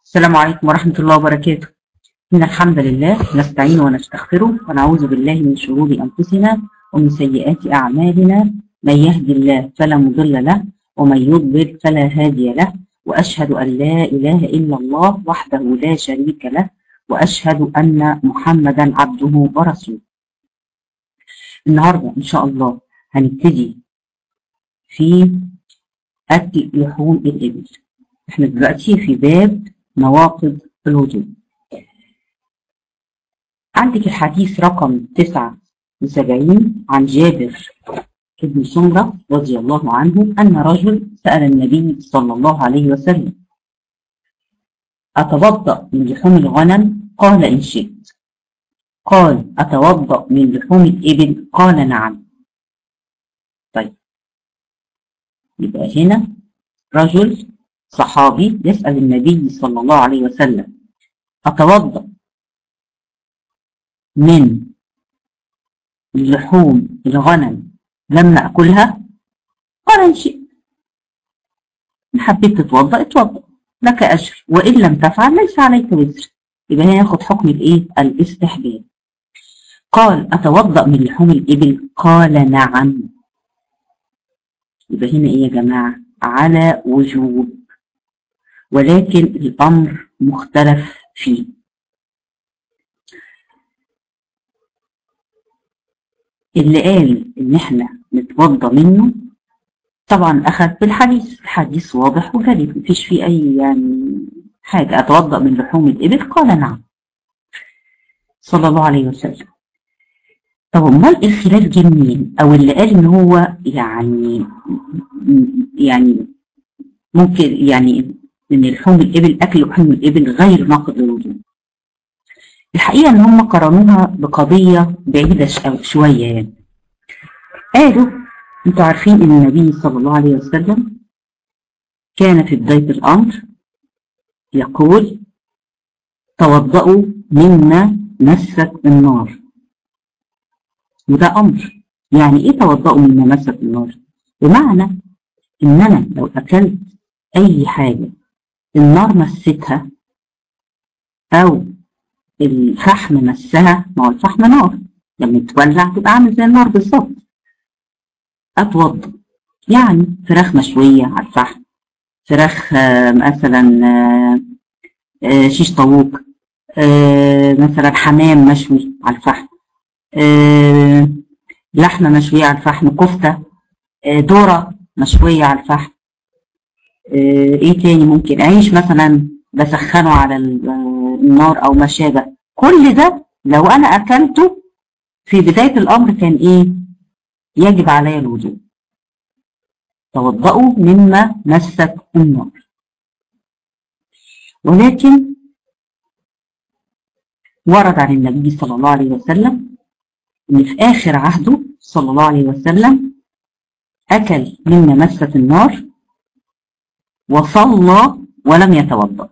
السلام عليكم ورحمة الله وبركاته إن الحمد لله نستعين ونستغفره ونعوذ بالله من شرور أنفسنا ومن سيئات أعمالنا من يهدي الله فلا مضل له ومن يضلل فلا هادي له وأشهد أن لا إله إلا الله وحده لا شريك له وأشهد أن محمدا عبده ورسوله النهاردة إن شاء الله هنبتدي في أكل لحوم الإبل احنا دلوقتي في باب نواقض الوضوء عندك الحديث رقم 79 عن جابر بن سمرة رضي الله عنه أن رجل سأل النبي صلى الله عليه وسلم أتوضأ من لحوم الغنم قال إن شئت قال أتوضأ من لحوم الإبل قال نعم طيب يبقى هنا رجل صحابي يسأل النبي صلى الله عليه وسلم أتوضأ من لحوم الغنم لما أكلها قال إن شئت إن حبيت تتوضأ اتوضأ لك أجر وإن لم تفعل ليس عليك وزر يبقى هنا ياخد حكم الإيه؟ الاستحباب قال أتوضأ من لحوم الإبل قال نعم يبقى هنا إيه يا جماعة على وجوب ولكن الأمر مختلف فيه اللي قال إن إحنا نتوضى منه طبعا أخذ بالحديث الحديث واضح وجلي مفيش فيه أي يعني حاجة أتوضأ من لحوم الإبل قال نعم صلى الله عليه وسلم طب امال الخلاف جه منين او اللي قال ان هو يعني يعني ممكن يعني ان لحوم الابل اكل لحوم الابل غير ناقض للوضوء الحقيقه ان هم قارنوها بقضيه بعيده شويه يعني قالوا انتوا عارفين ان النبي صلى الله عليه وسلم كان في بدايه الامر يقول توضأوا مما مست النار وده أمر يعني إيه توضأوا مما مست النار بمعنى إن أنا لو أكلت أي حاجة النار مستها أو الفحم مسها ما هو الفحم نار لما تولع تبقى عامل زي النار بالظبط أتوضأ يعني فراخ مشوية على الفحم فراخ مثلا شيش طاووق مثلا حمام مشوي على الفحم أه لحمة مشوية على الفحم كفتة أه ذرة مشوية على الفحم أه ايه تاني ممكن عيش مثلا بسخنه على النار او ما شابه كل ده لو انا اكلته في بداية الامر كان ايه يجب علي الوضوء توضأوا مما مست النار ولكن ورد عن النبي صلى الله عليه وسلم ان في اخر عهده صلى الله عليه وسلم اكل مما مست النار وصلى ولم يتوضا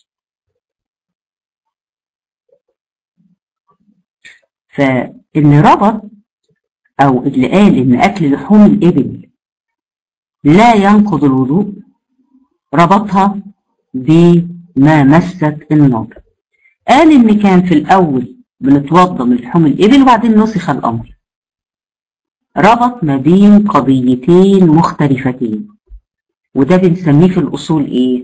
فاللي ربط او اللي قال ان اكل لحوم الابل لا ينقض الوضوء ربطها بما مست النار قال ان كان في الاول بنتوضى من لحوم الإبل وبعدين نسخ الأمر ربط ما بين قضيتين مختلفتين وده بنسميه في الأصول إيه؟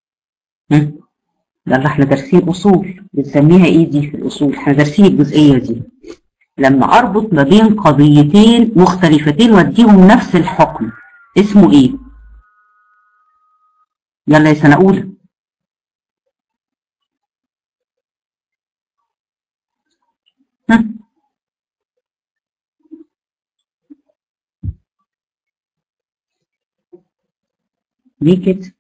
ده اللي احنا دارسين أصول بنسميها إيه دي في الأصول؟ احنا دارسين الجزئية دي لما أربط ما بين قضيتين مختلفتين وأديهم نفس الحكم اسمه إيه؟ يلا يا سنة أولى ليه كده؟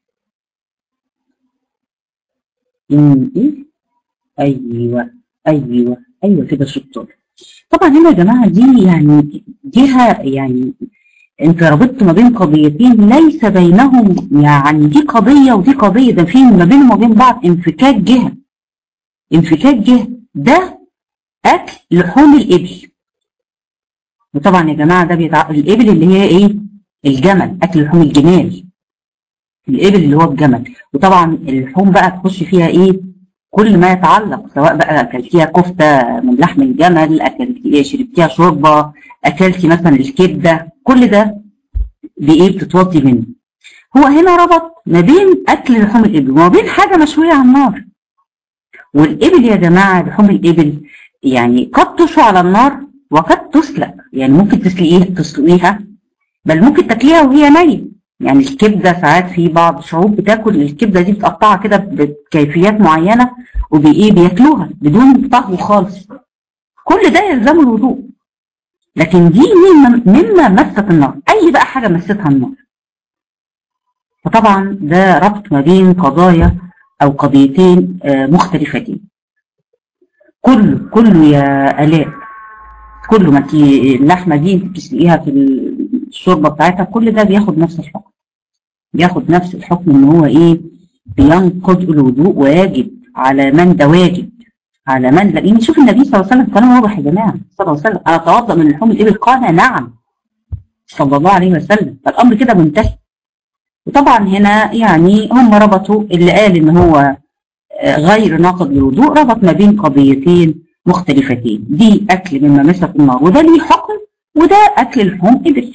إن إيه؟ أيوه أيوه أيوه كده شطار طبعا هنا يا جماعة دي يعني جهة يعني أنت ربطت ما بين قضيتين ليس بينهم يعني دي قضية ودي قضية ده في ما بينهم وبين بعض انفكاك جهة انفكاك جهة ده أكل لحوم الإبل وطبعا يا جماعة ده بيتع... الإبل اللي هي إيه؟ الجمل أكل لحوم الجمال الإبل اللي هو الجمل وطبعا اللحوم بقى تخش فيها إيه كل ما يتعلق سواء بقى أكلتيها كفتة من لحم الجمل أكلتيها شربتيها شوربة أكلتي مثلا الكبدة كل ده بإيه بتتوضي منه هو هنا ربط ما بين أكل لحوم الإبل وما بين حاجة مشوية على النار والإبل يا جماعة لحوم الإبل يعني قد تشوى على النار وقد تسلق يعني ممكن تسلقيها تسلقيها بل ممكن تاكليها وهي نية يعني الكبدة ساعات في بعض الشعوب بتاكل الكبدة دي بتقطعها كده بكيفيات معينة وبإيه بياكلوها بدون طهو خالص كل ده يلزم الوضوء لكن دي مما, مما مست النار أي بقى حاجة مستها النار فطبعا ده ربط ما بين قضايا أو قضيتين مختلفتين كله كله يا آلاء كله ما تي اللحمة دي بتسلقيها في الشوربة بتاعتها كل ده بياخد نفس الحكم بياخد نفس الحكم ان هو ايه بينقض الوضوء واجب على من ده واجب على من لان شوف النبي صلى الله عليه وسلم كلام واضح يا جماعه صلى الله عليه وسلم انا اتوضا من لحوم الابل قال نعم صلى الله عليه وسلم فالامر كده منتهي وطبعا هنا يعني هم ربطوا اللي قال ان هو غير ناقض للوضوء ربط ما بين قضيتين مختلفتين دي اكل مما مست النار وده ليه حكم وده اكل لحوم ابل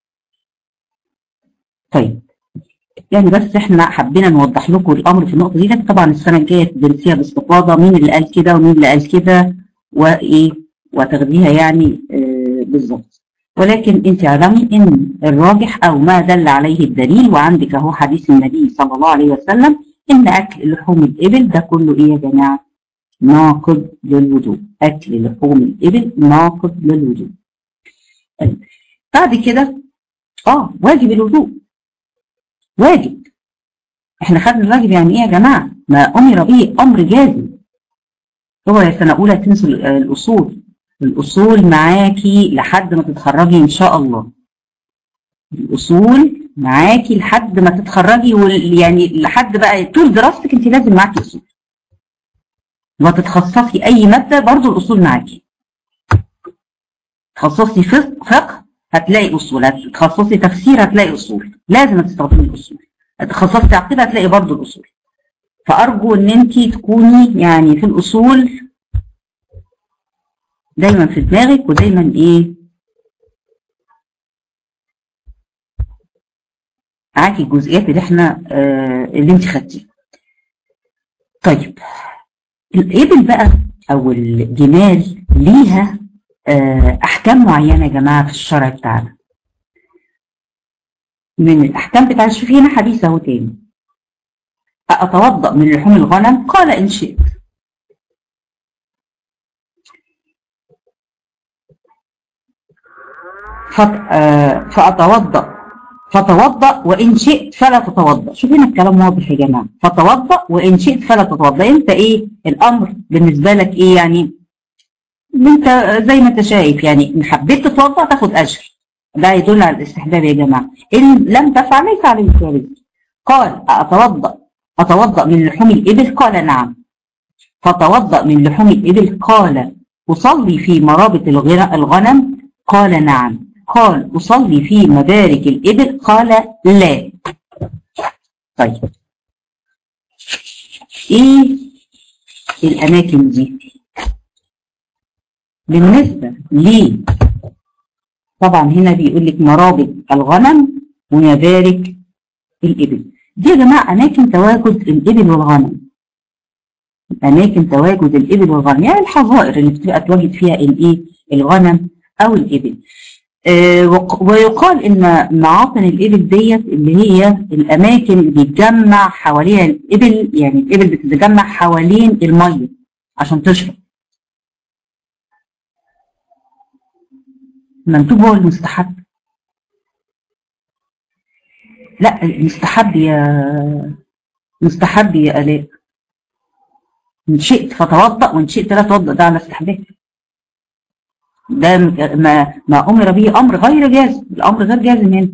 طيب يعني بس احنا حبينا نوضح لكم الامر في النقطه دي لكن طبعا السنه الجايه تدرسيها باستفاضه مين اللي قال كده ومين اللي قال كده وايه وتاخديها يعني آه بالظبط ولكن انت اعلمي ان الراجح او ما دل عليه الدليل وعندك اهو حديث النبي صلى الله عليه وسلم ان اكل لحوم الابل ده كله ايه يا جماعه؟ ناقض للوضوء اكل لحوم الابل ناقض للوضوء طيب بعد كده اه واجب الوضوء واجب احنا خدنا الواجب يعني ايه يا جماعه ما امر به امر جازم هو يا سنه اولى تنسوا الاصول الاصول معاكي لحد ما تتخرجي ان شاء الله الاصول معاكي لحد ما تتخرجي يعني لحد بقى طول دراستك انت لازم معاكي اصول وتتخصصي اي ماده برضو الاصول معاكي تخصصي فقه هتلاقي اصول هتخصصي تفسير هتلاقي اصول لازم تستخدمي الاصول تخصصتي عقيده هتلاقي برضو الاصول فارجو ان انت تكوني يعني في الاصول دايما في دماغك ودايما ايه معاكي الجزئيات اللي احنا آه اللي انت خدتيها طيب الابل بقى او الجمال ليها آه احكام معينه يا جماعه في الشرع بتاعنا من الاحكام بتاعت شوفي هنا حديث اهو تاني اتوضا من لحوم الغنم قال ان شئت فأتوضأ فتوضأ وإن شئت فلا تتوضأ شوف هنا الكلام واضح يا جماعة فتوضأ وإن شئت فلا تتوضأ أنت إيه الأمر بالنسبة لك إيه يعني أنت زي ما أنت شايف يعني إن حبيت تتوضأ تاخد أجر ده يدل على الاستحباب يا جماعة إن لم تفعل ليس عليك ذلك قال أتوضأ أتوضأ من لحوم الإبل قال نعم فتوضأ من لحوم الإبل قال أصلي في مرابط الغنم قال نعم قال أصلي في مبارك الإبل قال لا طيب إيه الأماكن دي بالنسبة ليه طبعا هنا بيقول لك مرابط الغنم ومبارك الإبل دي يا جماعة أماكن تواجد الإبل والغنم أماكن تواجد الإبل والغنم يعني الحظائر اللي بتبقى تواجد فيها الإيه الغنم أو الإبل آه ويقال إن معاطن الإبل ديت اللي هي الأماكن اللي بيتجمع حواليها الإبل يعني الإبل بتتجمع حوالين المية عشان تشرب المندوب هو المستحب لا المستحب يا مستحب يا آلاء إن شئت فتوضأ وإن شئت لا توضأ ده على استحباب ده ما ما امر به امر غير جازم الامر غير جازم هنا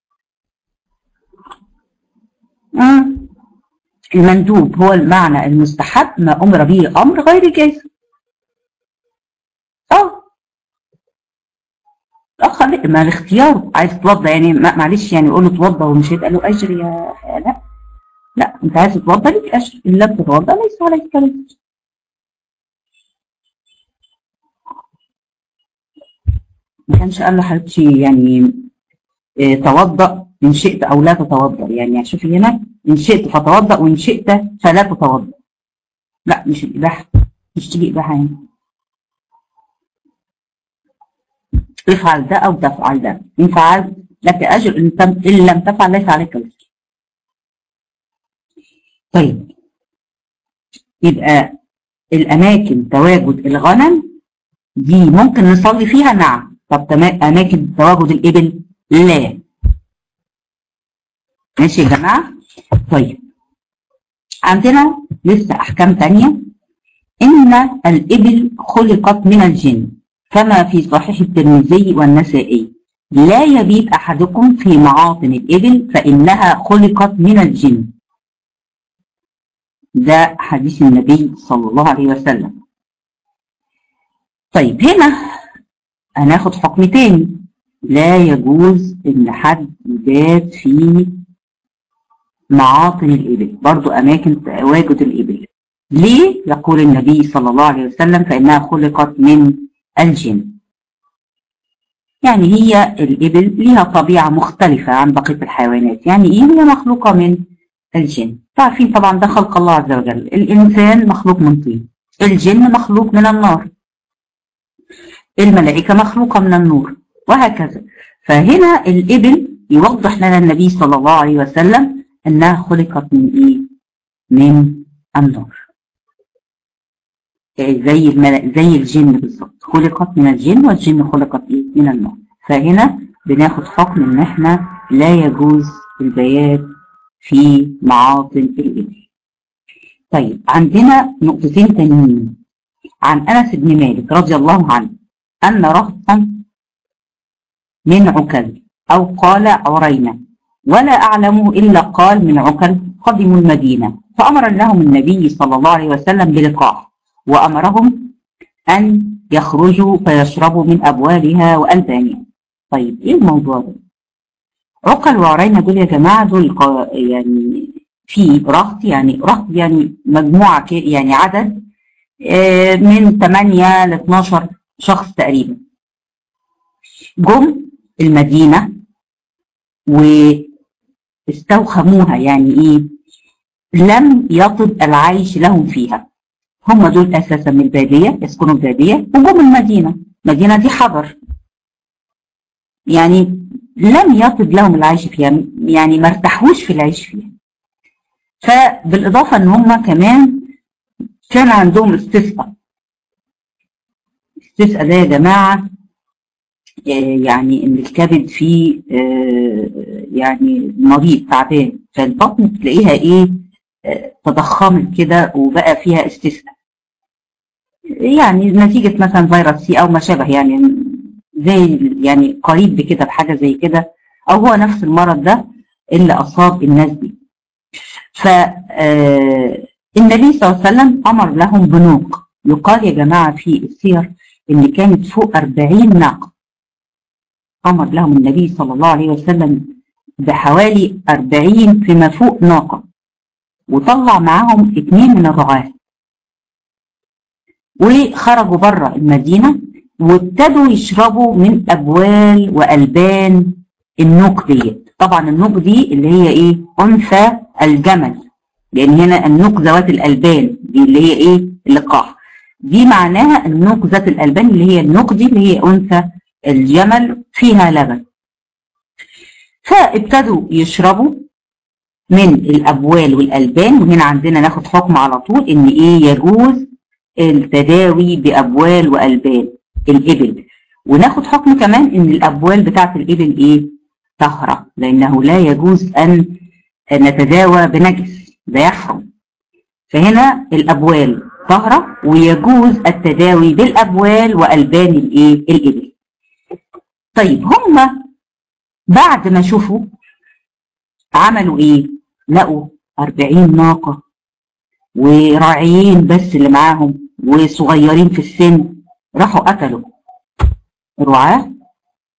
آه. المندوب هو المعنى المستحب ما امر به امر غير جازم اه اه خلي ما الاختيار عايز تتوضى يعني ما- معلش يعني قول له اتوضى ومش هيبقى له اجر يا لا لا انت عايز تتوضى ليك اجر ان لم تتوضى ليس عليك اجر ما كانش قال له حبيبتي يعني اه توضأ ان شئت او لا تتوضأ يعني شوفي هنا ان شئت فتوضأ وان شئت فلا تتوضأ لا مش الاباحه مش تيجي اباحه هنا افعل ده او تفعل ده ان فعلت لك اجر ان تم- إن لم تفعل ليس عليك اجر طيب يبقى الاماكن تواجد الغنم دي ممكن نصلي فيها نعم طب تما- اماكن تواجد الابل لا ماشي يا جماعه طيب عندنا لسه احكام تانية ان الابل خلقت من الجن كما في صحيح الترمذي والنسائي لا يبيت احدكم في معاطن الابل فانها خلقت من الجن ده حديث النبي صلى الله عليه وسلم طيب هنا هناخد حكم تاني لا يجوز ان حد يبات في معاطن الإبل برضو أماكن تواجد الإبل ليه؟ يقول النبي صلى الله عليه وسلم فإنها خلقت من الجن يعني هي الإبل ليها طبيعة مختلفة عن بقية الحيوانات يعني إيه هي مخلوقة من الجن تعرفين طبعا ده خلق الله عز وجل الإنسان مخلوق من طين الجن مخلوق من النار الملائكة مخلوقة من النور وهكذا فهنا الإبل يوضح لنا النبي صلى الله عليه وسلم انها خلقت من ايه من النار إيه زي المل... زي الجن بالظبط خلقت من الجن والجن خلقت ايه من النار فهنا بناخد حكم ان احنا لا يجوز البيات في معاطن الابل طيب عندنا نقطتين تانيين عن انس بن مالك رضي الله عنه ان رهطا من عكل او قال عرينه ولا أعلم إلا قال من عكل قدموا المدينة فأمر لهم النبي صلى الله عليه وسلم بلقاح وأمرهم أن يخرجوا فيشربوا من أبوالها وألبانها طيب إيه الموضوع ده؟ عقل وعرينا دول يا جماعة دول قا- يعني في رهط يعني رهط يعني مجموعة ك- يعني عدد آه، من 8 ل 12 شخص تقريبا جم المدينة واستوخموها يعني ايه لم يطب العيش لهم فيها هم دول اساسا من الباديه يسكنوا الباديه وجم المدينه المدينه دي حضر يعني لم يطب لهم العيش فيها يعني ما ارتاحوش في العيش فيها فبالاضافه ان هم كمان كان عندهم استسقاء استسقاء ده يا جماعه آه، يعني ان الكبد فيه آه، يعني مريض تعبان فالبطن تلاقيها ايه آه، تضخمت كده وبقى فيها استسقاء يعني نتيجة مثلا فيروس سي او ما شابه يعني زي يعني قريب بكده بحاجة زي كده او هو نفس المرض ده اللي اصاب الناس دي ف آه، النبي صلى الله عليه وسلم امر لهم بنوق يقال يا جماعة في السير ان كانت فوق 40 ناقة أمر لهم النبي صلى الله عليه وسلم بحوالي 40 فيما فوق ناقة وطلع معاهم اتنين من الرعاة وخرجوا بره المدينة وابتدوا يشربوا من أبوال وألبان النوق ديت طبعا النوق دي اللي هي ايه أنثى الجمل لأن هنا النوق ذوات الألبان دي اللي هي ايه اللقاح دي معناها النوق ذات الألبان اللي هي النوق دي اللي هي أنثى الجمل فيها لبن فابتدوا يشربوا من الأبوال والألبان وهنا عندنا ناخد حكم على طول إن إيه يجوز التداوي بأبوال وألبان الإبل وناخد حكم كمان إن الأبوال بتاعت الإبل إيه طهرة لأنه لا يجوز أن نتداوى بنجس ده يحرم فهنا الأبوال طهرة ويجوز التداوي بالأبوال وألبان الإيه الإبل طيب هم بعد ما شوفوا عملوا ايه لقوا 40 ناقة وراعيين بس اللي معاهم وصغيرين في السن راحوا قتلوا الرعاة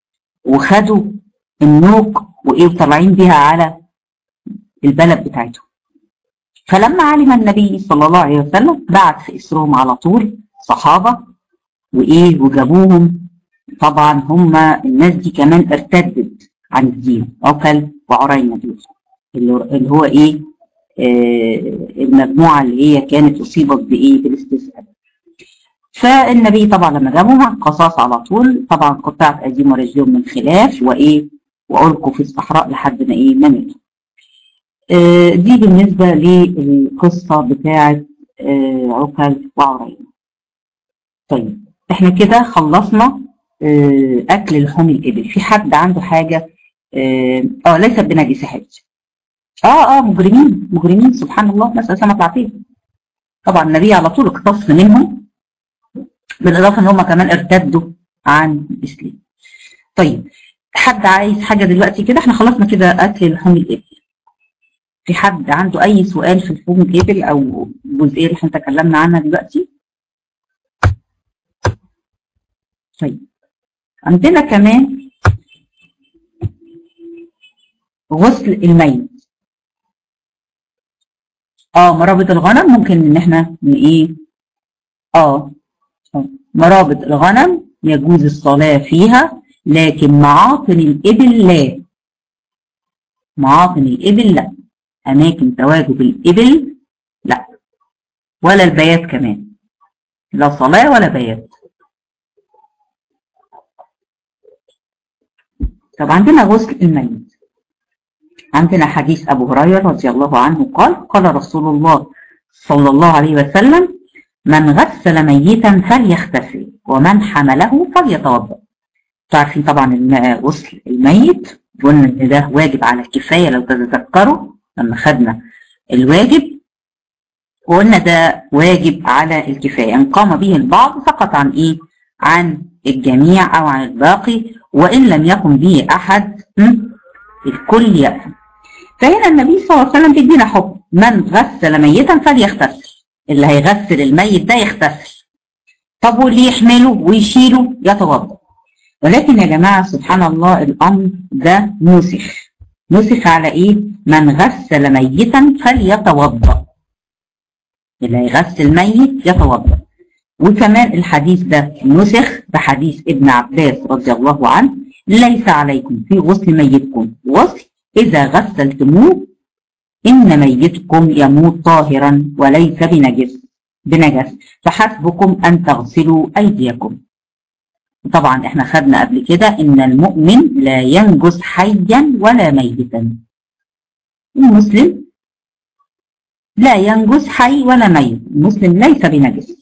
وخدوا النوق وايه وطالعين بيها على البلد بتاعتهم فلما علم النبي صلى الله عليه وسلم بعت في اسرهم على طول صحابه وايه وجابوهم طبعا هم الناس دي كمان ارتدت عن الدين عقل وعرينة دول اللي هو ايه آه المجموعه اللي هي كانت اصيبت بايه بالاستسلام فالنبي طبعا لما جابهم على القصاص على طول طبعا قطعت ايديهم ورجلهم من خلاف وايه والقوا في الصحراء لحد ما ايه ما ماتوا آه دي بالنسبه للقصه بتاعه آه عقل وعرينة طيب احنا كده خلصنا آه اكل لحوم الابل في حد عنده حاجه اه, آه ليست بنجس حج اه اه مجرمين مجرمين سبحان الله نسال سمك العافيه طبعا النبي على طول اقتص منهم بالاضافه ان هم كمان ارتدوا عن الاسلام طيب حد عايز حاجه دلوقتي كده احنا خلصنا كده اكل لحوم الابل في حد عنده اي سؤال في لحوم الابل او الجزئيه اللي احنا تكلمنا عنها دلوقتي طيب عندنا كمان غسل الميت اه مرابط الغنم ممكن ان احنا ايه اه مرابط الغنم يجوز الصلاة فيها لكن معاطن الإبل لا معاطن الإبل لا أماكن تواجد الإبل لا ولا البيات كمان لا صلاة ولا بيات طب عندنا غسل الميت عندنا حديث أبو هريرة رضي الله عنه قال قال رسول الله صلى الله عليه وسلم من غسل ميتا فليغتسل ومن حمله فليتوضا تعرفين طبعا غسل الميت قلنا ان ده واجب على الكفايه لو تتذكروا لما خدنا الواجب وقلنا ده واجب على الكفايه ان قام به البعض سقط عن ايه عن الجميع او عن الباقي وان لم يقم به احد الكل يأثم فهنا النبي صلى الله عليه وسلم بيدينا حكم من غسل ميتا فليغتسل اللي هيغسل الميت ده يغتسل طب واللي يحمله ويشيله يتوضا ولكن يا جماعه سبحان الله الامر ده نسخ نسخ على ايه من غسل ميتا فليتوضا اللي هيغسل ميت يتوضا وكمان الحديث ده نسخ بحديث ابن عباس رضي الله عنه ليس عليكم في غسل ميتكم غسل إذا غسلتموه إن ميتكم يموت طاهرا وليس بنجس بنجس فحسبكم أن تغسلوا أيديكم طبعا احنا خدنا قبل كده إن المؤمن لا ينجس حيا ولا ميتا المسلم لا ينجس حي ولا ميت المسلم ليس بنجس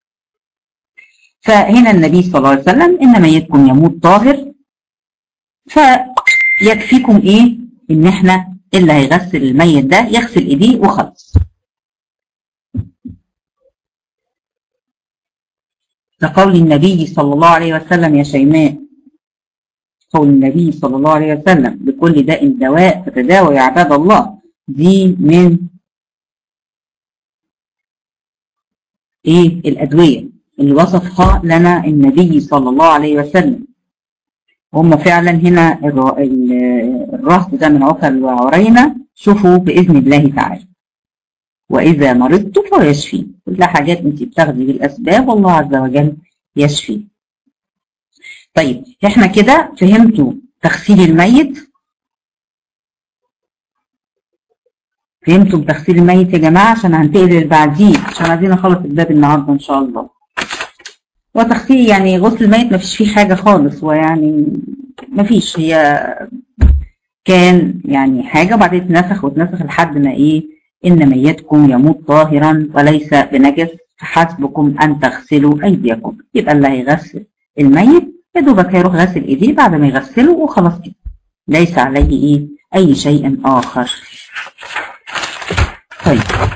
فهنا النبي صلى الله عليه وسلم إن ميتكم يموت طاهر فيكفيكم ايه ان احنا اللي هيغسل الميت ده يغسل ايديه وخلاص لقول النبي صلى الله عليه وسلم يا شيماء قول النبي صلى الله عليه وسلم بكل داء دواء فتداوى يا عباد الله دي من ايه الادويه اللي وصفها لنا النبي صلى الله عليه وسلم هم فعلا هنا الرهط ده من عقل وعرينة شوفوا بإذن الله تعالى وإذا مرضت فيشفي كل حاجات انت بتاخدي بالأسباب والله عز وجل يشفي طيب احنا كده فهمتوا تغسيل الميت فهمتوا تغسيل الميت يا جماعة عشان هنتقل اللي بعديه عشان عايزين نخلص الباب النهارده إن شاء الله وتغسيل يعني غسل الميت ما فيش فيه حاجة خالص ويعني ما فيش هي كان يعني حاجة وبعدين اتنسخ واتنسخ لحد ما ايه إن ميتكم يموت طاهرا وليس بنجس فحسبكم أن تغسلوا أيديكم يبقى اللي هيغسل الميت يا دوبك هيروح غسل إيديه بعد ما يغسله وخلاص كده ليس عليه إيه أي شيء آخر طيب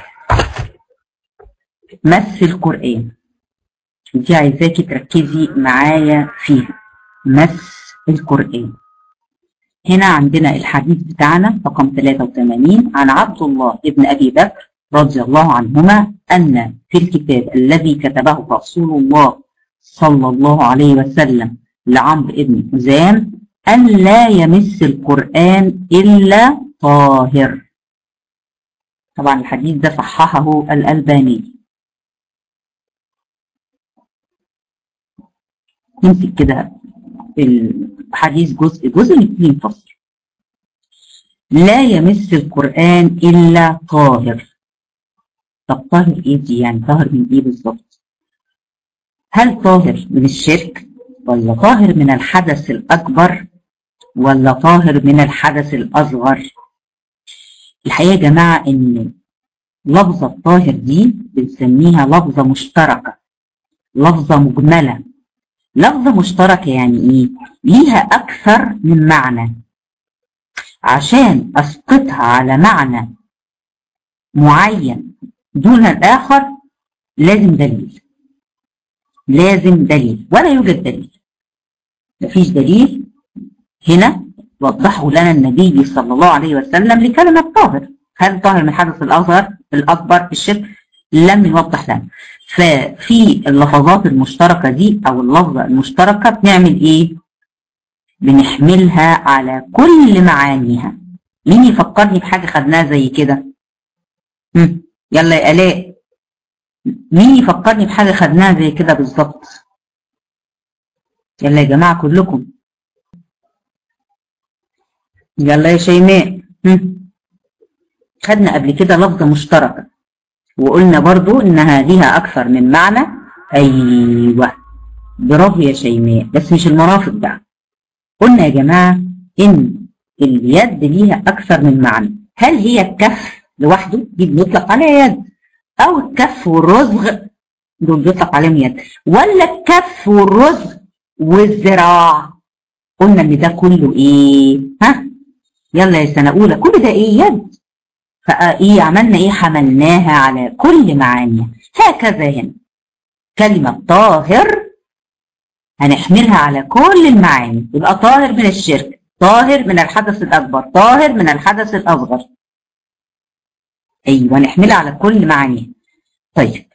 مس القرآن دي عايزاكي تركزي معايا فيها مس القرآن هنا عندنا الحديث بتاعنا رقم 83 عن عبد الله ابن أبي بكر رضي الله عنهما أن في الكتاب الذي كتبه رسول الله صلى الله عليه وسلم لعمرو ابن حزام أن لا يمس القرآن إلا طاهر طبعا الحديث ده صححه الألباني نمسك كده الحديث جزء جزء نبتدي نفصل لا يمس القرآن إلا طاهر طب طاهر إيه دي يعني طاهر من إيه بالظبط هل طاهر من الشرك ولا طاهر من الحدث الأكبر ولا طاهر من الحدث الأصغر الحقيقة يا جماعة إن لفظة الطاهر دي بنسميها لفظة مشتركة لفظة مجملة لفظة مشتركة يعني إيه؟ ليها أكثر من معنى عشان أسقطها على معنى معين دون الآخر لازم دليل لازم دليل ولا يوجد دليل مفيش دليل هنا وضحه لنا النبي صلى الله عليه وسلم لكلمة طاهر هل طاهر من الحدث الأصغر الأكبر الشرك لم يوضح لنا ففي اللفظات المشتركة دي أو اللفظة المشتركة بنعمل إيه؟ بنحملها على كل معانيها مين يفكرني بحاجة خدناها زي كده؟ يلا يا آلاء مين يفكرني بحاجة خدناها زي كده بالظبط؟ يلا يا جماعة كلكم يلا يا شيماء خدنا قبل كده لفظة مشتركة وقلنا برضو انها ليها اكثر من معنى ايوه برافو يا شيماء بس مش المرافق بقى قلنا يا جماعة ان اليد ليها اكثر من معنى هل هي الكف لوحده دي بنطلق عليها يد او الكف والرزغ دول بيطلق عليهم يد ولا الكف والرزغ والذراع قلنا ان ده كله ايه ها يلا يا سنه اولى كل ده ايه يد فايه عملنا ايه حملناها على كل معانيها هكذا هنا كلمه طاهر هنحملها على كل المعاني يبقى طاهر من الشرك طاهر من الحدث الاكبر طاهر من الحدث الاصغر ايوه نحملها على كل معانيها طيب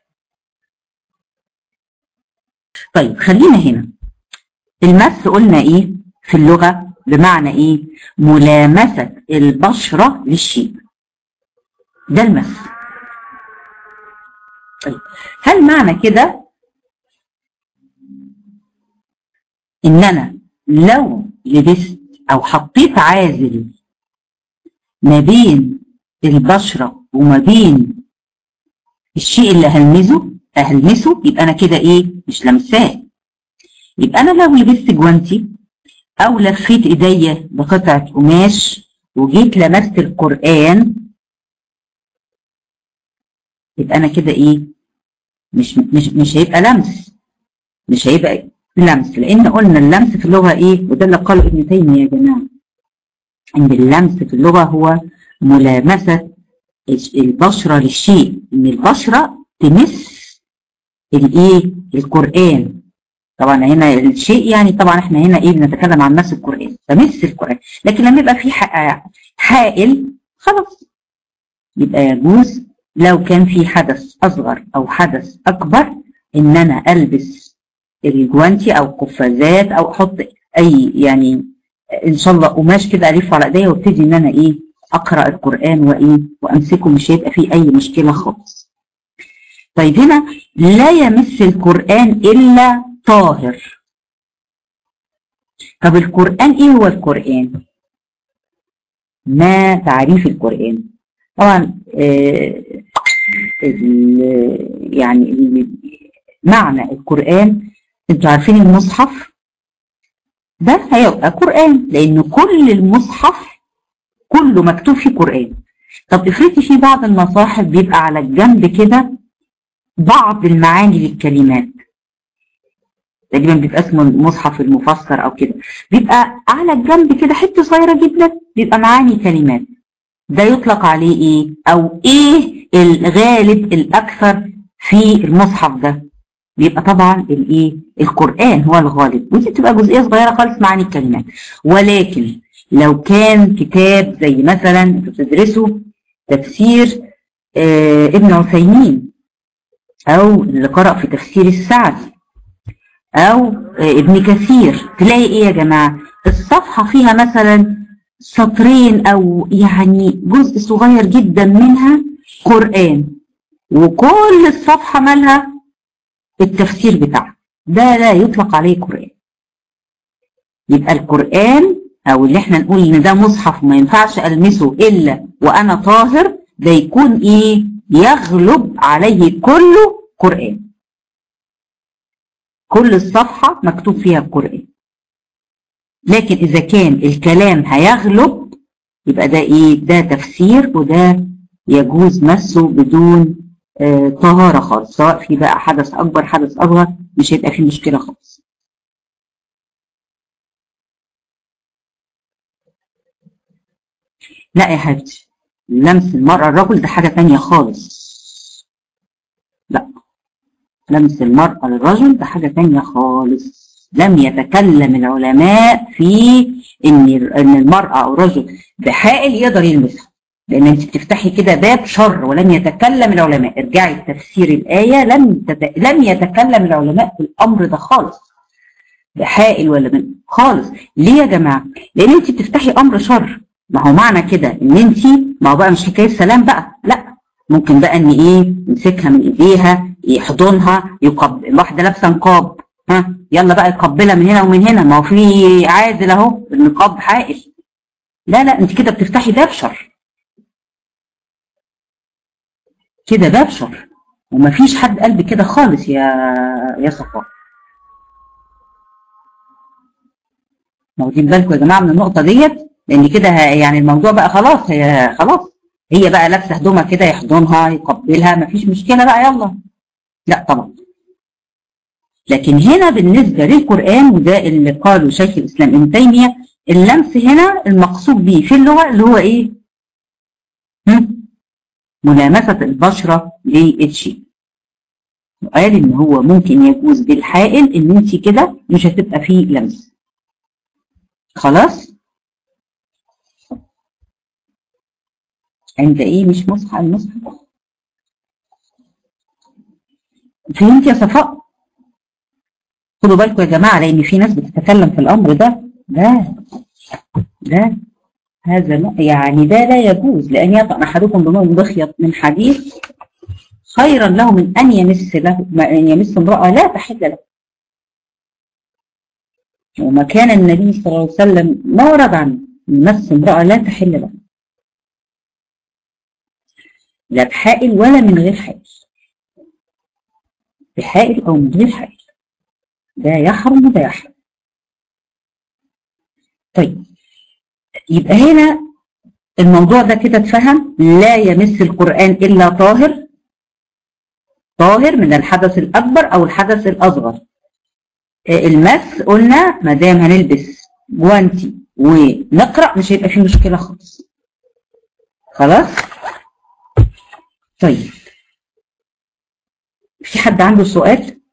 طيب خلينا هنا المس قلنا ايه في اللغه بمعنى ايه ملامسه البشره للشيء ده المس طيب هل معنى كده ان انا لو لبست او حطيت عازل ما بين البشرة وما بين الشيء اللي هلمسه هلمسه يبقى انا كده ايه مش لمساه يبقى انا لو لبست جوانتي او لفيت ايديا بقطعة قماش وجيت لمست القرآن يبقى انا كده ايه مش مش مش هيبقى لمس مش هيبقى لمس لان قلنا اللمس في اللغه ايه وده اللي قاله ابن تيميه يا جماعه ان اللمس في اللغه هو ملامسه البشره للشيء ان البشره تمس الايه القران طبعا هنا الشيء يعني طبعا احنا هنا ايه بنتكلم عن مس القران فمس القران لكن لما يبقى في حائل خلاص يبقى يجوز لو كان في حدث اصغر او حدث اكبر ان انا البس الجوانتي او قفازات او احط اي يعني ان شاء الله قماش كده الفه على ايديا وابتدي ان انا ايه اقرا القران وايه وامسكه مش هيبقى فيه اي مشكله خالص. طيب هنا لا يمس القران الا طاهر. طب القران ايه هو القران؟ ما تعريف القران؟ طبعا آه يعني معنى القرآن انتوا عارفين المصحف ده هيبقى قرآن لأن كل المصحف كله مكتوب فيه قرآن طب افرضي في بعض المصاحف بيبقى على الجنب كده بعض المعاني للكلمات تقريبا بيبقى اسمه المصحف المفسر او كده بيبقى على الجنب كده حته صغيره جدا بيبقى معاني كلمات ده يطلق عليه ايه او ايه الغالب الاكثر في المصحف ده بيبقى طبعا الايه القران هو الغالب ودي بتبقى جزئيه صغيره خالص معاني الكلمات ولكن لو كان كتاب زي مثلا انتوا بتدرسوا تفسير آه ابن عثيمين او اللي قرأ في تفسير السعدي او آه ابن كثير تلاقي ايه يا جماعه الصفحة فيها مثلا سطرين أو يعني جزء صغير جدا منها قرآن وكل الصفحة مالها التفسير بتاعها ده لا يطلق عليه قرآن يبقى القرآن أو اللي احنا نقول إن ده مصحف ما ينفعش ألمسه إلا وأنا طاهر ده يكون إيه يغلب عليه كله قرآن كل الصفحة مكتوب فيها القرآن لكن إذا كان الكلام هيغلب يبقى ده إيه ده تفسير وده يجوز مسه بدون آه طهارة خالص سواء في بقى حدث أكبر حدث أصغر مش هيبقى فيه مشكلة خالص لا يا حبيبتي لمس المرأة الرجل ده حاجة تانية خالص لا لمس المرأة للرجل ده حاجة تانية خالص لم يتكلم العلماء في ان ان المرأة او الرجل بحائل يقدر يلمسها لان انت بتفتحي كده باب شر ولم يتكلم العلماء ارجعي لتفسير الآية لم تت... لم يتكلم العلماء في الامر ده خالص بحائل ولا من خالص ليه يا جماعة لان انت بتفتحي امر شر ما هو معنى كده ان انت ما هو بقى مش حكايه سلام بقى لا ممكن بقى ان ايه يمسكها من ايديها يحضنها يقبل واحده لابسه نقاب ها يلا بقى يقبلها من هنا ومن هنا ما هو في عازل اهو النقاب حائل لا لا انت كده بتفتحي باب شر كده باب شر ومفيش حد قال بكده خالص يا يا صفاء واخدين بالكم يا جماعه من النقطه ديت لان كده يعني الموضوع بقى خلاص هي خلاص هي بقى لابسه هدومها كده يحضنها يقبلها مفيش مشكله بقى يلا لا طبعا لكن هنا بالنسبه للقران وده اللي قاله شيخ الاسلام ابن تيميه اللمس هنا المقصود به في اللغه اللي هو ايه؟ هم؟ ملامسه البشره للشيء وقال ان هو ممكن يجوز بالحائل ان انت كده مش هتبقى فيه لمس خلاص عند ايه مش مصحف المصحف فهمت يا صفاء خدوا بالكم يا جماعه لان في ناس بتتكلم في الامر ده ده ده هذا لا يعني ده لا يجوز لان يطعن احدكم بماء بخيط من حديث خيرا له من ان يمس له ان يمس امراه لا تحل له وما كان النبي صلى الله عليه وسلم ما ورد عنه مس امراه لا تحل له لا بحائل ولا من غير حائل بحائل او من غير حائل ده يحرم وده يحرم طيب يبقى هنا الموضوع ده كده اتفهم لا يمس القرآن إلا طاهر طاهر من الحدث الأكبر أو الحدث الأصغر المس قلنا ما دام هنلبس جوانتي ونقرأ مش هيبقى فيه مشكلة خالص خلاص طيب في حد عنده سؤال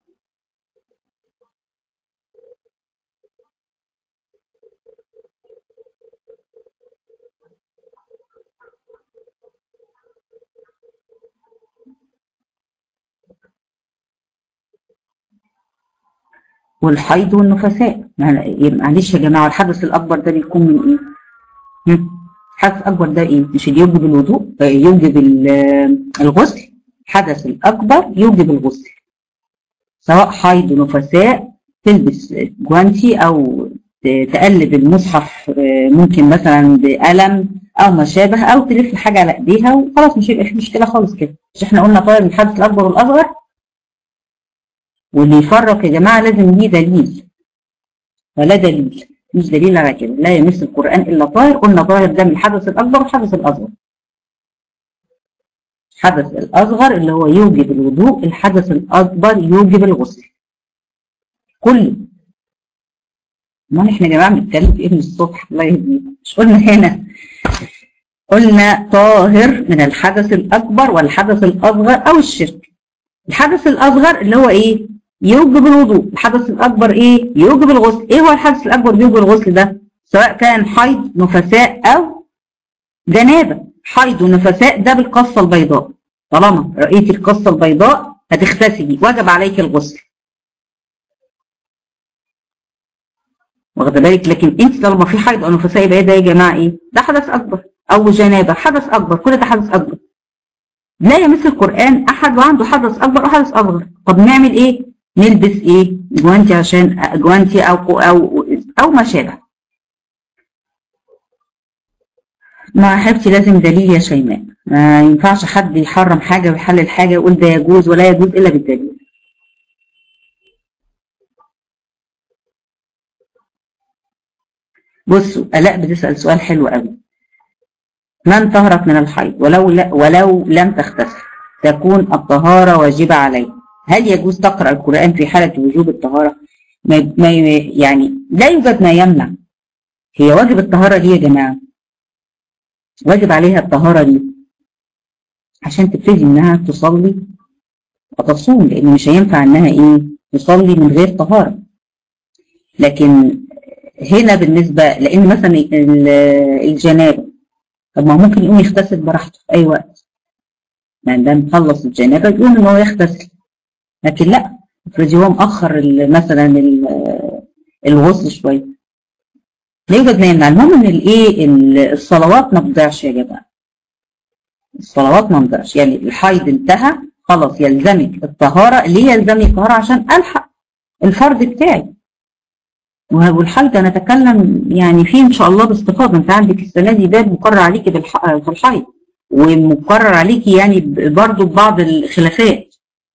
والحيض والنفساء معلش يا جماعه الحدث الاكبر ده بيكون من ايه؟ الحدث الاكبر ده ايه؟ مش اللي يوجب الوضوء يوجب الغسل الحدث الاكبر يوجب الغسل سواء حيض ونفساء تلبس جوانتي او تقلب المصحف ممكن مثلا بقلم او ما شابه او تلف حاجه على ايديها وخلاص مش هيبقى في مشكله خالص كده مش احنا قلنا طيب الحدث الاكبر والاصغر واللي يفرق يا جماعة لازم ليه دليل ولا دليل مش دليل على كده لا يمس القرآن إلا طاهر قلنا طاهر ده من الحدث الأكبر والحدث الأصغر الحدث الأصغر اللي هو يوجب الوضوء الحدث الأكبر يوجب الغسل كل ما احنا يا جماعة بنتكلم في ايه من الصبح الله يهديكم مش قلنا هنا قلنا طاهر من الحدث الأكبر والحدث الأصغر أو الشرك الحدث الأصغر اللي هو إيه؟ يوجب الوضوء الحدث الأكبر إيه؟ يوجب الغسل إيه هو الحدث الأكبر بيوجب الغسل ده؟ سواء كان حيض نفساء أو جنابة حيض ونفساء ده بالقصة البيضاء طالما رأيتي القصة البيضاء هتغتسلي وجب عليك الغسل واخده بالك لكن انت طالما في حيض او نفساء يبقى ده يا جماعه ايه ده حدث اكبر او جنابه حدث اكبر كل ده حدث اكبر لا يمس القران احد وعنده حدث اكبر وحدث اصغر طب نعمل ايه نلبس ايه جوانتي عشان جوانتي او او او ما شابه ما حبيبتي لازم دليل يا شيماء ما ينفعش حد يحرم حاجه ويحلل حاجه يقول ده يجوز ولا يجوز الا بالدليل بصوا الاء بتسال سؤال حلو قوي من طهرت من الحيض ولو لا ولو لم تغتسل تكون الطهاره واجبه عليه هل يجوز تقرا القران في حاله وجوب الطهاره ما ما يعني لا يوجد ما يمنع هي واجب الطهاره دي يا جماعه واجب عليها الطهاره دي عشان تبتدي انها تصلي وتصوم لان مش هينفع انها ايه تصلي من غير طهاره لكن هنا بالنسبه لان مثلا الجنابه طب ما هو ممكن يقوم يغتسل براحته في اي وقت يعني ده مخلص الجنابه يقوم ان هو يغتسل لكن لا افرضي هو مأخر مثلا الغسل شويه لا يوجد ما يمنع المهم ان الايه الصلوات ما تضيعش يا جماعه الصلوات ما تضيعش يعني الحيض انتهى خلاص يلزمك الطهاره ليه يلزمني الطهاره عشان الحق الفرض بتاعي والحيض نتكلم يعني فيه ان شاء الله باستفاضه انت عندك السنه دي باب مقرر عليكي في الحيض ومقرر عليكي يعني برضه ببعض الخلافات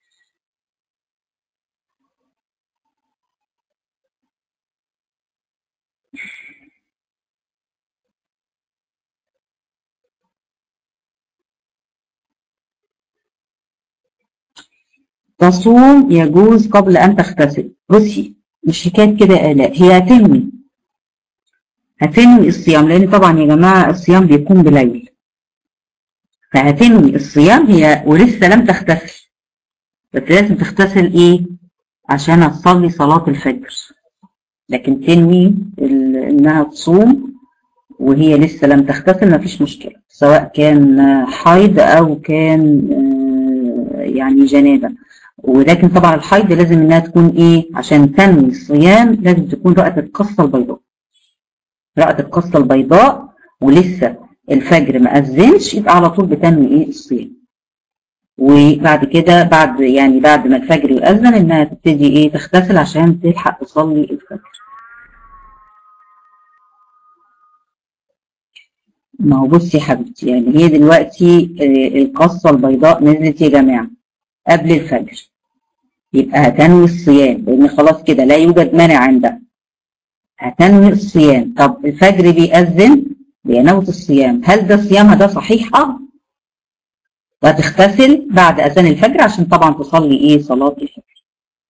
تصوم يجوز قبل أن تغتسل بصي مش حكاية كده آلاء هي هتنوي هتنوي الصيام لأن طبعا يا جماعة الصيام بيكون بليل فهتنوي الصيام هي ولسه لم تغتسل بس لازم تغتسل إيه عشان تصلي صلاة الفجر لكن تنوي إنها تصوم وهي لسه لم تغتسل مفيش مشكلة سواء كان حيض أو كان يعني جنابة ولكن طبعا الحيض لازم انها تكون ايه عشان تنوي الصيام لازم تكون رأت القصة البيضاء رأت القصة البيضاء ولسه الفجر ما أذنش يبقى على طول بتنوي ايه الصيام وبعد كده بعد يعني بعد ما الفجر يؤذن انها تبتدي ايه تغتسل عشان تلحق تصلي الفجر ما هو بصي يا حبيبتي يعني هي دلوقتي القصة البيضاء نزلت يا جماعة قبل الفجر يبقى هتنوي الصيام لان خلاص كده لا يوجد مانع عندها هتنوي الصيام طب الفجر بيأذن بينوت الصيام هل ده صيامها ده صحيح اه وهتغتسل بعد اذان الفجر عشان طبعا تصلي ايه صلاة الفجر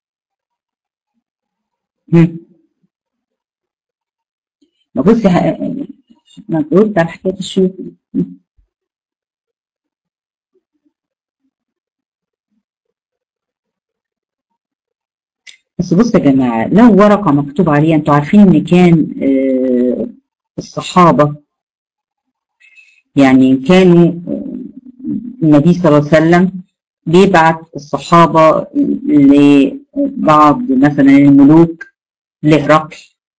ما بصي ما قلت على حكايه الشيوخ بس بصوا يا جماعة لو ورقة مكتوب عليها انتوا عارفين ان كان آه الصحابة يعني كانوا النبي صلى الله عليه وسلم بيبعت الصحابة لبعض مثلا الملوك لهرقل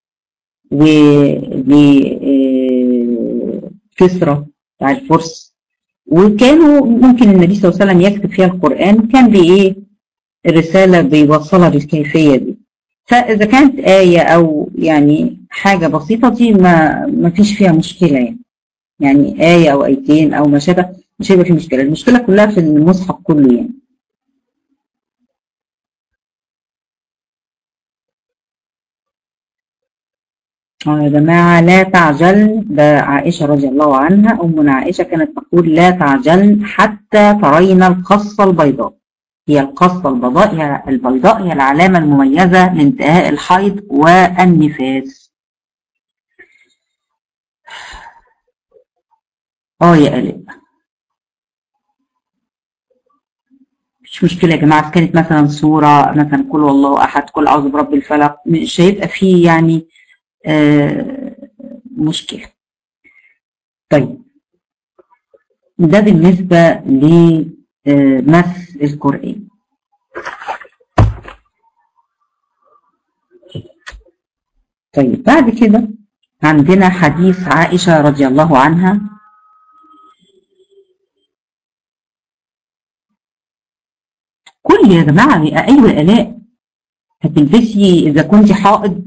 ولكسرى بتاع الفرس وكانوا ممكن النبي صلى الله عليه وسلم يكتب فيها القرآن كان بإيه الرسالة بيوصلها بالكيفية دي فإذا كانت آية أو يعني حاجة بسيطة دي ما, ما فيش فيها مشكلة يعني يعني آية أو آيتين أو ما شابه مش هيبقى في مشكلة المشكلة كلها في المصحف كله يعني اه يا جماعة لا تعجل ده عائشة رضي الله عنها أمنا عائشة كانت تقول لا تعجل حتى ترين القصة البيضاء هي القصة البيضاء هي البيضاء هي العلامة المميزة لانتهاء الحيض والنفاس اه يا آلاء مش مشكلة يا جماعة كانت مثلا صورة مثلا قل والله أحد قل أعوذ برب الفلق مش هيبقى فيه يعني آه مشكلة طيب ده بالنسبة لمس القرآن طيب بعد كده عندنا حديث عائشة رضي الله عنها كل يا جماعة أيوة آلاء هتلبسي إذا كنت حائض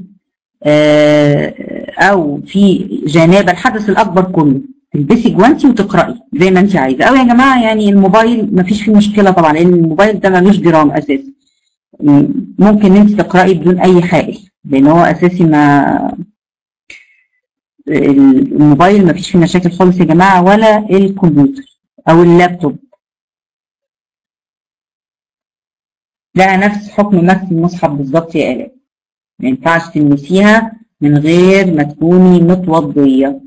أو في جنابة الحدث الأكبر كله تلبسي جوانتي وتقرأي زي ما أنت عايزة أو يا جماعة يعني الموبايل ما فيش فيه مشكلة طبعا لأن الموبايل ده ملوش جرام أساسا ممكن أنت تقرأي بدون أي حائل لأن هو أساسي ما الموبايل ما فيش فيه مشاكل خالص يا جماعة ولا الكمبيوتر أو اللابتوب ده نفس حكم مس المصحف بالظبط يا آلاء ما ينفعش تلمسيها من غير ما تكوني متوضية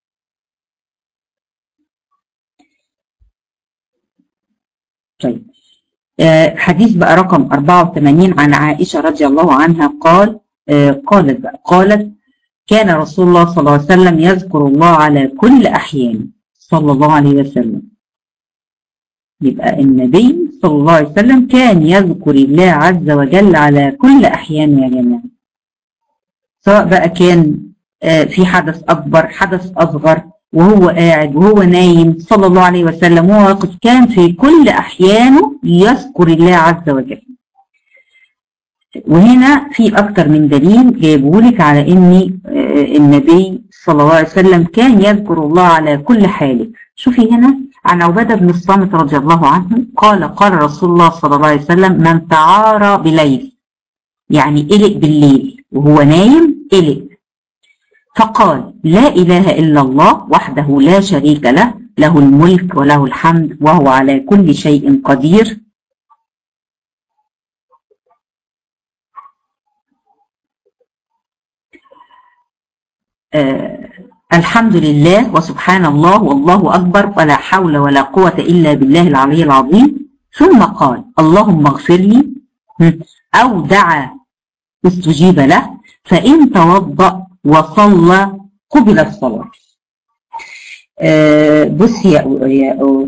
طيب آه حديث بقى رقم 84 عن عائشة رضي الله عنها قال آه قالت بقى قالت كان رسول الله صلى الله عليه وسلم يذكر الله على كل أحيان صلى الله عليه وسلم يبقى النبي صلى الله عليه وسلم كان يذكر الله عز وجل على كل أحيانه يا جماعة سواء بقى كان في حدث أكبر حدث أصغر وهو قاعد وهو نايم صلى الله عليه وسلم وهو واقف كان في كل أحيانه يذكر الله عز وجل وهنا في أكتر من دليل جايبهولك على إن النبي صلى الله عليه وسلم كان يذكر الله على كل حاله شوفي هنا عن عبادة بن الصامت رضي الله عنه قال قال رسول الله صلى الله عليه وسلم من تعارى بليل يعني قلق بالليل وهو نايم قلق فقال لا إله إلا الله وحده لا شريك له له الملك وله الحمد وهو على كل شيء قدير آه الحمد لله وسبحان الله والله أكبر ولا حول ولا قوة إلا بالله العلي العظيم ثم قال اللهم اغفر لي أو دعا استجيب له فإن توضأ وصلى قبل الصلاة آه بصي يا يا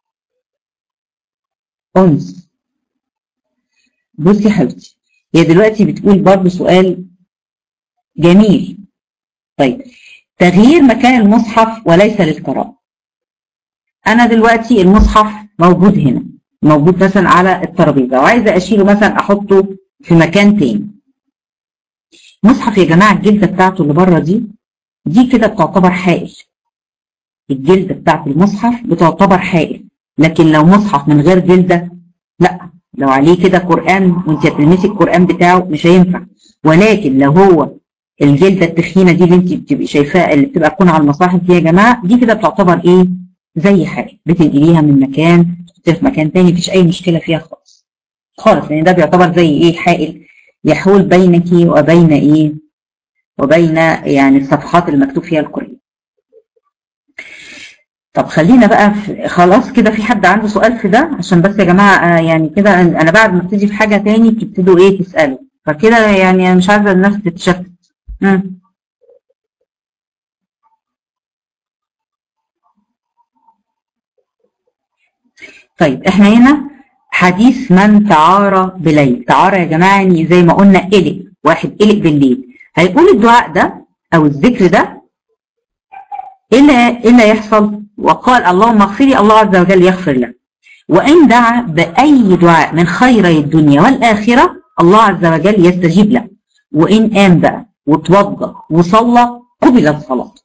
أنس بصي حبيبتي هي دلوقتي بتقول برضه سؤال جميل طيب تغيير مكان المصحف وليس للقراءة أنا دلوقتي المصحف موجود هنا موجود مثلا على الترابيزة وعايزة أشيله مثلا أحطه في مكان تاني مصحف يا جماعة الجلدة بتاعته اللي بره دي دي كده بتعتبر حائل الجلدة بتاعت المصحف بتعتبر حائل لكن لو مصحف من غير جلدة لا لو عليه كده قرآن وانت هتلمسي القرآن بتاعه مش هينفع ولكن لو هو الجلدة التخينة دي اللي انت بتبقي شايفاها اللي بتبقى تكون على المصاحف دي يا جماعة دي كده بتعتبر ايه زي حاجة بتنقليها من مكان تحطيها في مكان تاني مفيش اي مشكلة فيها خالص خالص لان ده بيعتبر زي ايه حائل يحول بينك وبين ايه وبين يعني الصفحات اللي مكتوب فيها القرآن طب خلينا بقى في خلاص كده في حد عنده سؤال في ده عشان بس يا جماعة يعني كده انا بعد ما ابتدي في حاجة تاني تبتدوا ايه تسألوا فكده يعني انا مش عايزة الناس تتشتت مم. طيب احنا هنا حديث من تعارى بليل تعارى يا جماعة يعني زي ما قلنا قلق واحد قلق بالليل هيقول الدعاء ده او الذكر ده ايه اللي يحصل وقال اللهم اغفر لي الله عز وجل يغفر له وان دعا باي دعاء من خيري الدنيا والاخره الله عز وجل يستجيب له وان قام بقى وتوضا وصلى قبلت صلاته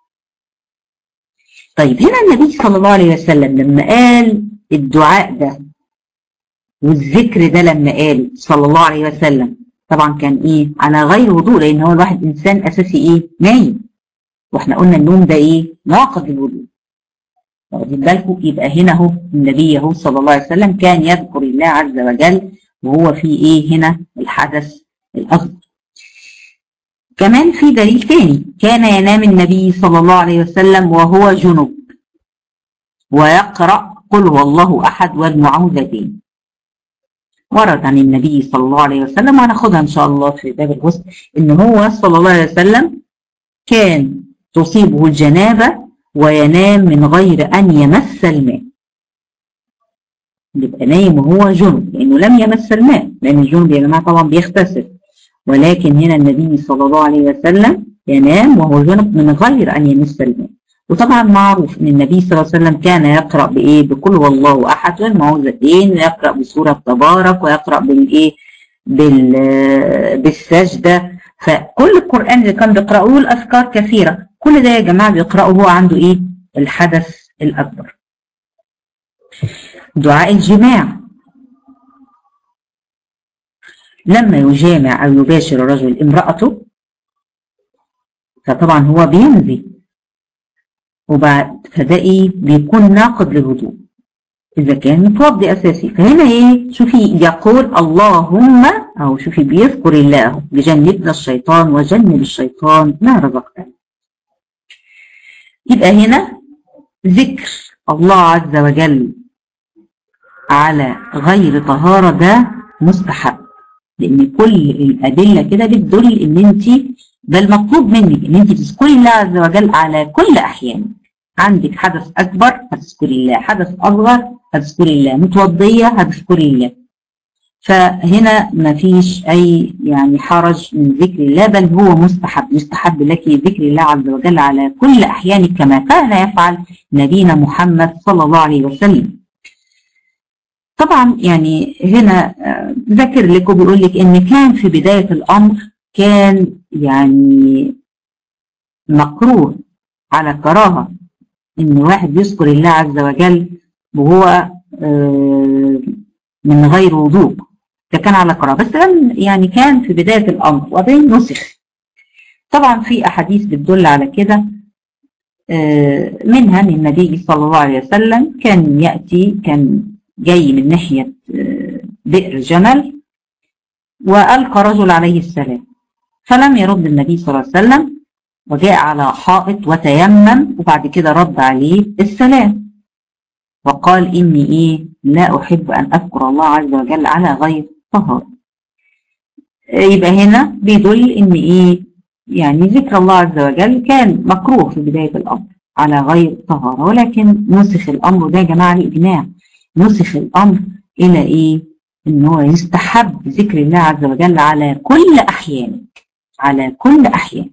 طيب هنا النبي صلى الله عليه وسلم لما قال الدعاء ده والذكر ده لما قال صلى الله عليه وسلم طبعا كان ايه على غير وضوء لان هو الواحد انسان اساسي ايه نايم واحنا قلنا النوم ده ايه ناقض الوضوء واخدين بالكم يبقى هنا اهو النبي اهو صلى الله عليه وسلم كان يذكر الله عز وجل وهو في ايه هنا الحدث الاصغر كمان في دليل تاني كان ينام النبي صلى الله عليه وسلم وهو جنب ويقرأ قل هو الله أحد والمعوذتين ورد عن النبي صلى الله عليه وسلم وهناخدها إن شاء الله في باب الغسل إن هو صلى الله عليه وسلم كان تصيبه الجنابة وينام من غير أن يمس الماء يبقى نايم وهو جنب لأنه لم يمس الماء لأن الجنب يا جماعة طبعا بيغتسل ولكن هنا النبي صلى الله عليه وسلم ينام وهو جنب من غير أن يمس الماء وطبعا معروف ان النبي صلى الله عليه وسلم كان يقرأ بايه بكل والله احد والمعوذتين يقرأ بسورة تبارك ويقرأ بالايه بال بالسجدة فكل القرآن اللي كان بيقرأه الأذكار كثيرة كل ده يا جماعة بيقرأه هو عنده ايه الحدث الأكبر دعاء الجماع لما يجامع أو يباشر الرجل امرأته فطبعا هو بيمضي وبعد فده ايه بيكون ناقض للوضوء اذا كان متوضي اساسي فهنا ايه شوفي يقول اللهم او شوفي بيذكر الله بجنبنا الشيطان وجنب الشيطان ما رزقتنا يبقى هنا ذكر الله عز وجل على غير طهارة ده مستحب لان كل الادله كده بتدل ان انت ده المطلوب منك ان انت تذكري الله عز وجل على كل احيانك عندك حدث اكبر هتذكري الله حدث اصغر هتذكري الله متوضيه هتذكري الله فهنا ما فيش اي يعني حرج من ذكر الله بل هو مستحب يستحب لك ذكر الله عز وجل على كل احيانك كما كان يفعل نبينا محمد صلى الله عليه وسلم طبعا يعني هنا ذكر لك وبيقول لك ان كان في بدايه الامر كان يعني مكروه على كراهه ان واحد يذكر الله عز وجل وهو من غير وضوء ده كان على كراهه بس يعني كان في بدايه الامر وبعدين نسخ طبعا في احاديث بتدل على كده منها ان النبي صلى الله عليه وسلم كان ياتي كان جاي من ناحيه بئر جمل والقى رجل عليه السلام فلم يرد النبي صلى الله عليه وسلم وجاء على حائط وتيمم وبعد كده رد عليه السلام وقال إني إيه لا أحب أن أذكر الله عز وجل على غير طهارة يبقى هنا بيدل إن إيه يعني ذكر الله عز وجل كان مكروه في بداية الأمر على غير طهارة ولكن نسخ الأمر ده يا جماعة الإجماع نسخ الأمر إلى إيه إن هو يستحب ذكر الله عز وجل على كل أحيانك على كل أحيان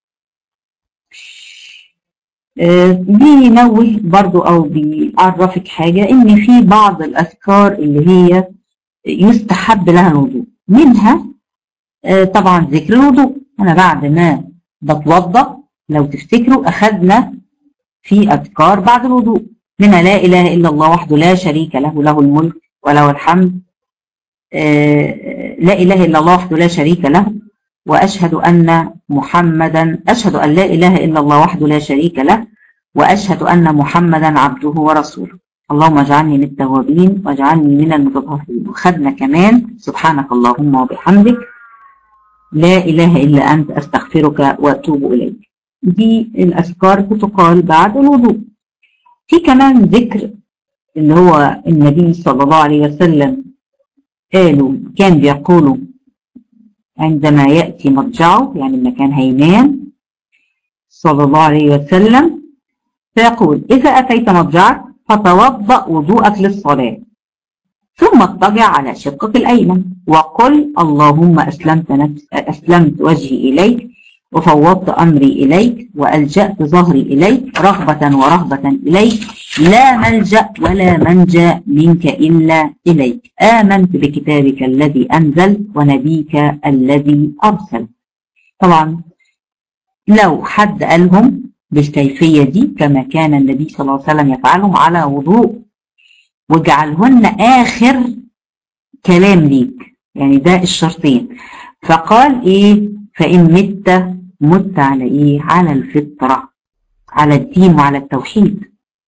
آه بينوه برضو أو بيعرفك حاجة إن في بعض الأذكار اللي هي يستحب لها الوضوء منها آه طبعا ذكر الوضوء أنا بعد ما بتوضأ لو تفتكروا أخذنا في أذكار بعد الوضوء منها لا إله إلا الله وحده لا شريك له له الملك وله الحمد آه لا إله إلا الله وحده لا شريك له وأشهد أن محمدا أشهد أن لا إله إلا الله وحده لا شريك له وأشهد أن محمدا عبده ورسوله اللهم اجعلني من التوابين واجعلني من المتطهرين وخدنا كمان سبحانك اللهم وبحمدك لا إله إلا أنت أستغفرك وأتوب إليك دي الأذكار بتقال بعد الوضوء في كمان ذكر اللي هو النبي صلى الله عليه وسلم قالوا كان بيقولوا عندما يأتي مضجعه يعني لما كان هينام صلى الله عليه وسلم فيقول إذا أتيت مضجعك فتوضأ وضوءك للصلاة ثم اضطجع على شقك الأيمن وقل اللهم أسلمت, نفس أسلمت وجهي إليك وفوضت أمري إليك وألجأت ظهري إليك رغبة ورهبة إليك لا ملجأ ولا منجا منك إلا إليك آمنت بكتابك الذي أنزل ونبيك الذي أرسل طبعا لو حد قالهم بالكيفية دي كما كان النبي صلى الله عليه وسلم يفعلهم على وضوء واجعلهن آخر كلام ليك يعني ده الشرطين فقال إيه فإن مت مت على إيه على الفطرة على الدين وعلى التوحيد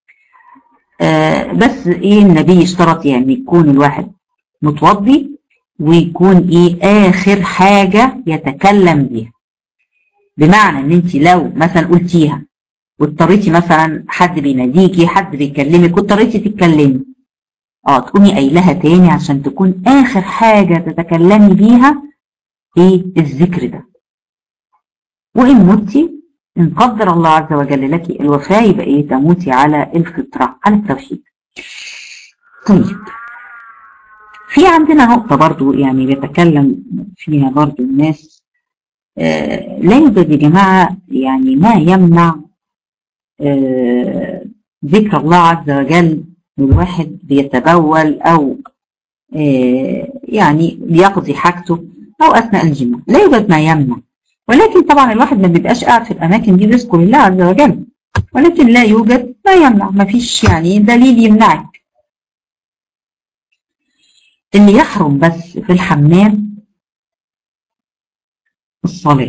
آه بس إيه النبي اشترط يعني يكون الواحد متوضي ويكون إيه آخر حاجة يتكلم بيها بمعنى إن أنت لو مثلا قلتيها واضطريتي مثلا حد بيناديكي حد بيكلمك واضطريتي تتكلمي اه تقومي قايلها تاني عشان تكون اخر حاجة تتكلمي بيها ايه الذكر ده وان متي ان قدر الله عز وجل لك الوفاة يبقى ايه تموتي على الفطرة على التوحيد طيب في عندنا نقطة برضو يعني بيتكلم فيها برضو الناس آه لا يوجد يا جماعة يعني ما يمنع آه ذكر الله عز وجل والواحد بيتبول أو آه يعني بيقضي حاجته أو أثناء الجماع لا يوجد ما يمنع ولكن طبعا الواحد ما بيبقاش قاعد في الأماكن دي بيذكر الله عز وجل ولكن لا يوجد ما يمنع ما فيش يعني دليل يمنعك اللي يحرم بس في الحمام الصلاة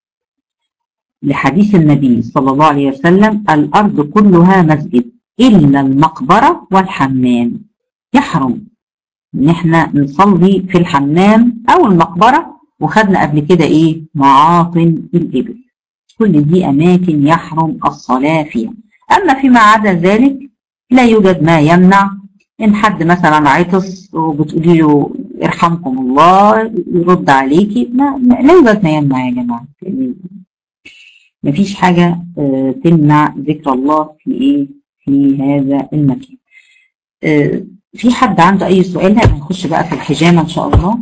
لحديث النبي صلى الله عليه وسلم الأرض كلها مسجد إلا المقبرة والحمام يحرم إن احنا نصلي في الحمام أو المقبرة وخدنا قبل كده إيه معاطن الإبل كل دي أماكن يحرم الصلاة فيها أما فيما عدا ذلك لا يوجد ما يمنع إن حد مثلا عطس وبتقولي له ارحمكم الله يرد عليكي ما لا يوجد ما يمنع يا جماعة ما فيش حاجة تمنع ذكر الله في إيه في هذا المكان في حد عنده أي سؤال هنخش بقى في الحجامة إن شاء الله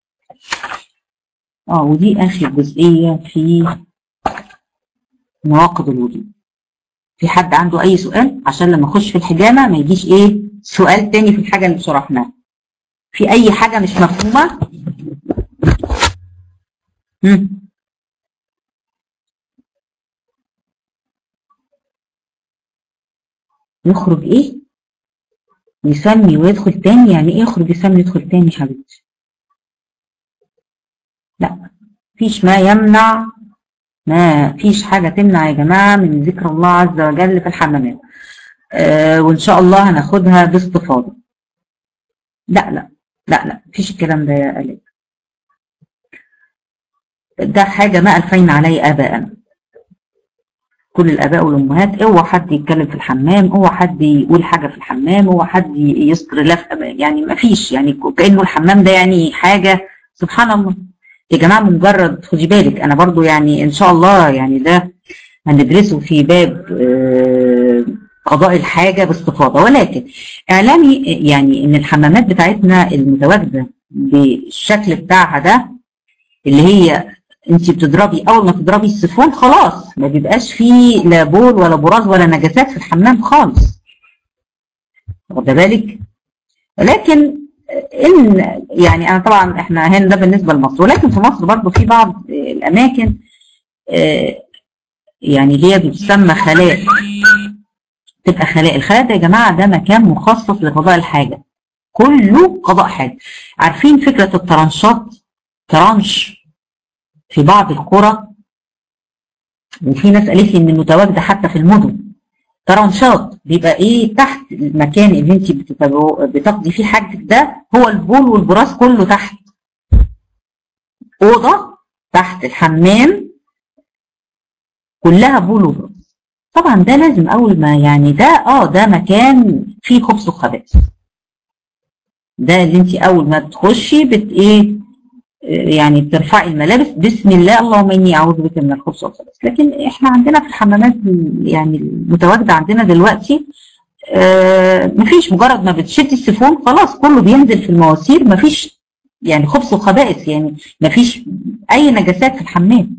اه ودي آخر جزئية في نواقض الوضوء في حد عنده اي سؤال عشان لما اخش في الحجامه ما يجيش ايه سؤال تاني في الحاجه اللي شرحناها في اي حاجه مش مفهومه مم. يخرج ايه يسمي ويدخل تاني يعني ايه يخرج يسمي يدخل تاني حبيبتي لا مفيش ما يمنع ما فيش حاجة تمنع يا جماعة من ذكر الله عز وجل في الحمامات آه وإن شاء الله هناخدها باستفاضة لا لا لا لا مفيش الكلام ده يا أليك ده حاجة ما ألفين عليه آباءنا كل الآباء والأمهات اوعى حد يتكلم في الحمام اوعى حد يقول حاجة في الحمام اوعى حد يذكر الله يعني ما فيش يعني كأنه الحمام ده يعني حاجة سبحان الله يا جماعة مجرد خدي بالك أنا برضو يعني إن شاء الله يعني ده هندرسه في باب قضاء الحاجة باستفاضة ولكن إعلامي يعني إن الحمامات بتاعتنا المتواجدة بالشكل بتاعها ده اللي هي انت بتضربي اول ما تضربي السيفون خلاص ما بيبقاش فيه لا بول ولا براز ولا نجاسات في الحمام خالص واخده بالك ولكن ان يعني انا طبعا احنا هنا ده بالنسبه لمصر ولكن في مصر برضه في بعض الاماكن يعني اللي هي بتسمى خلاء تبقى خلاء الخلاء ده يا جماعه ده مكان مخصص لقضاء الحاجه كله قضاء حاجه عارفين فكره الترانشات ترانش في بعض القرى وفي ناس قالت لي ان متواجده حتى في المدن ترانشات بيبقى ايه تحت المكان اللي انت بتقضي فيه حاجتك ده هو البول والبراز كله تحت اوضه تحت الحمام كلها بول وبراز طبعا ده لازم اول ما يعني ده اه ده مكان فيه خبز وخبائث ده اللي انت اول ما تخشي بت ايه يعني بترفعي الملابس بسم الله اللهم اني اعوذ بك من الخبث والخبث لكن احنا عندنا في الحمامات يعني المتواجده عندنا دلوقتي آه مفيش مجرد ما بتشدي السيفون خلاص كله بينزل في المواسير مفيش يعني خبث وخبائث يعني مفيش اي نجاسات في الحمام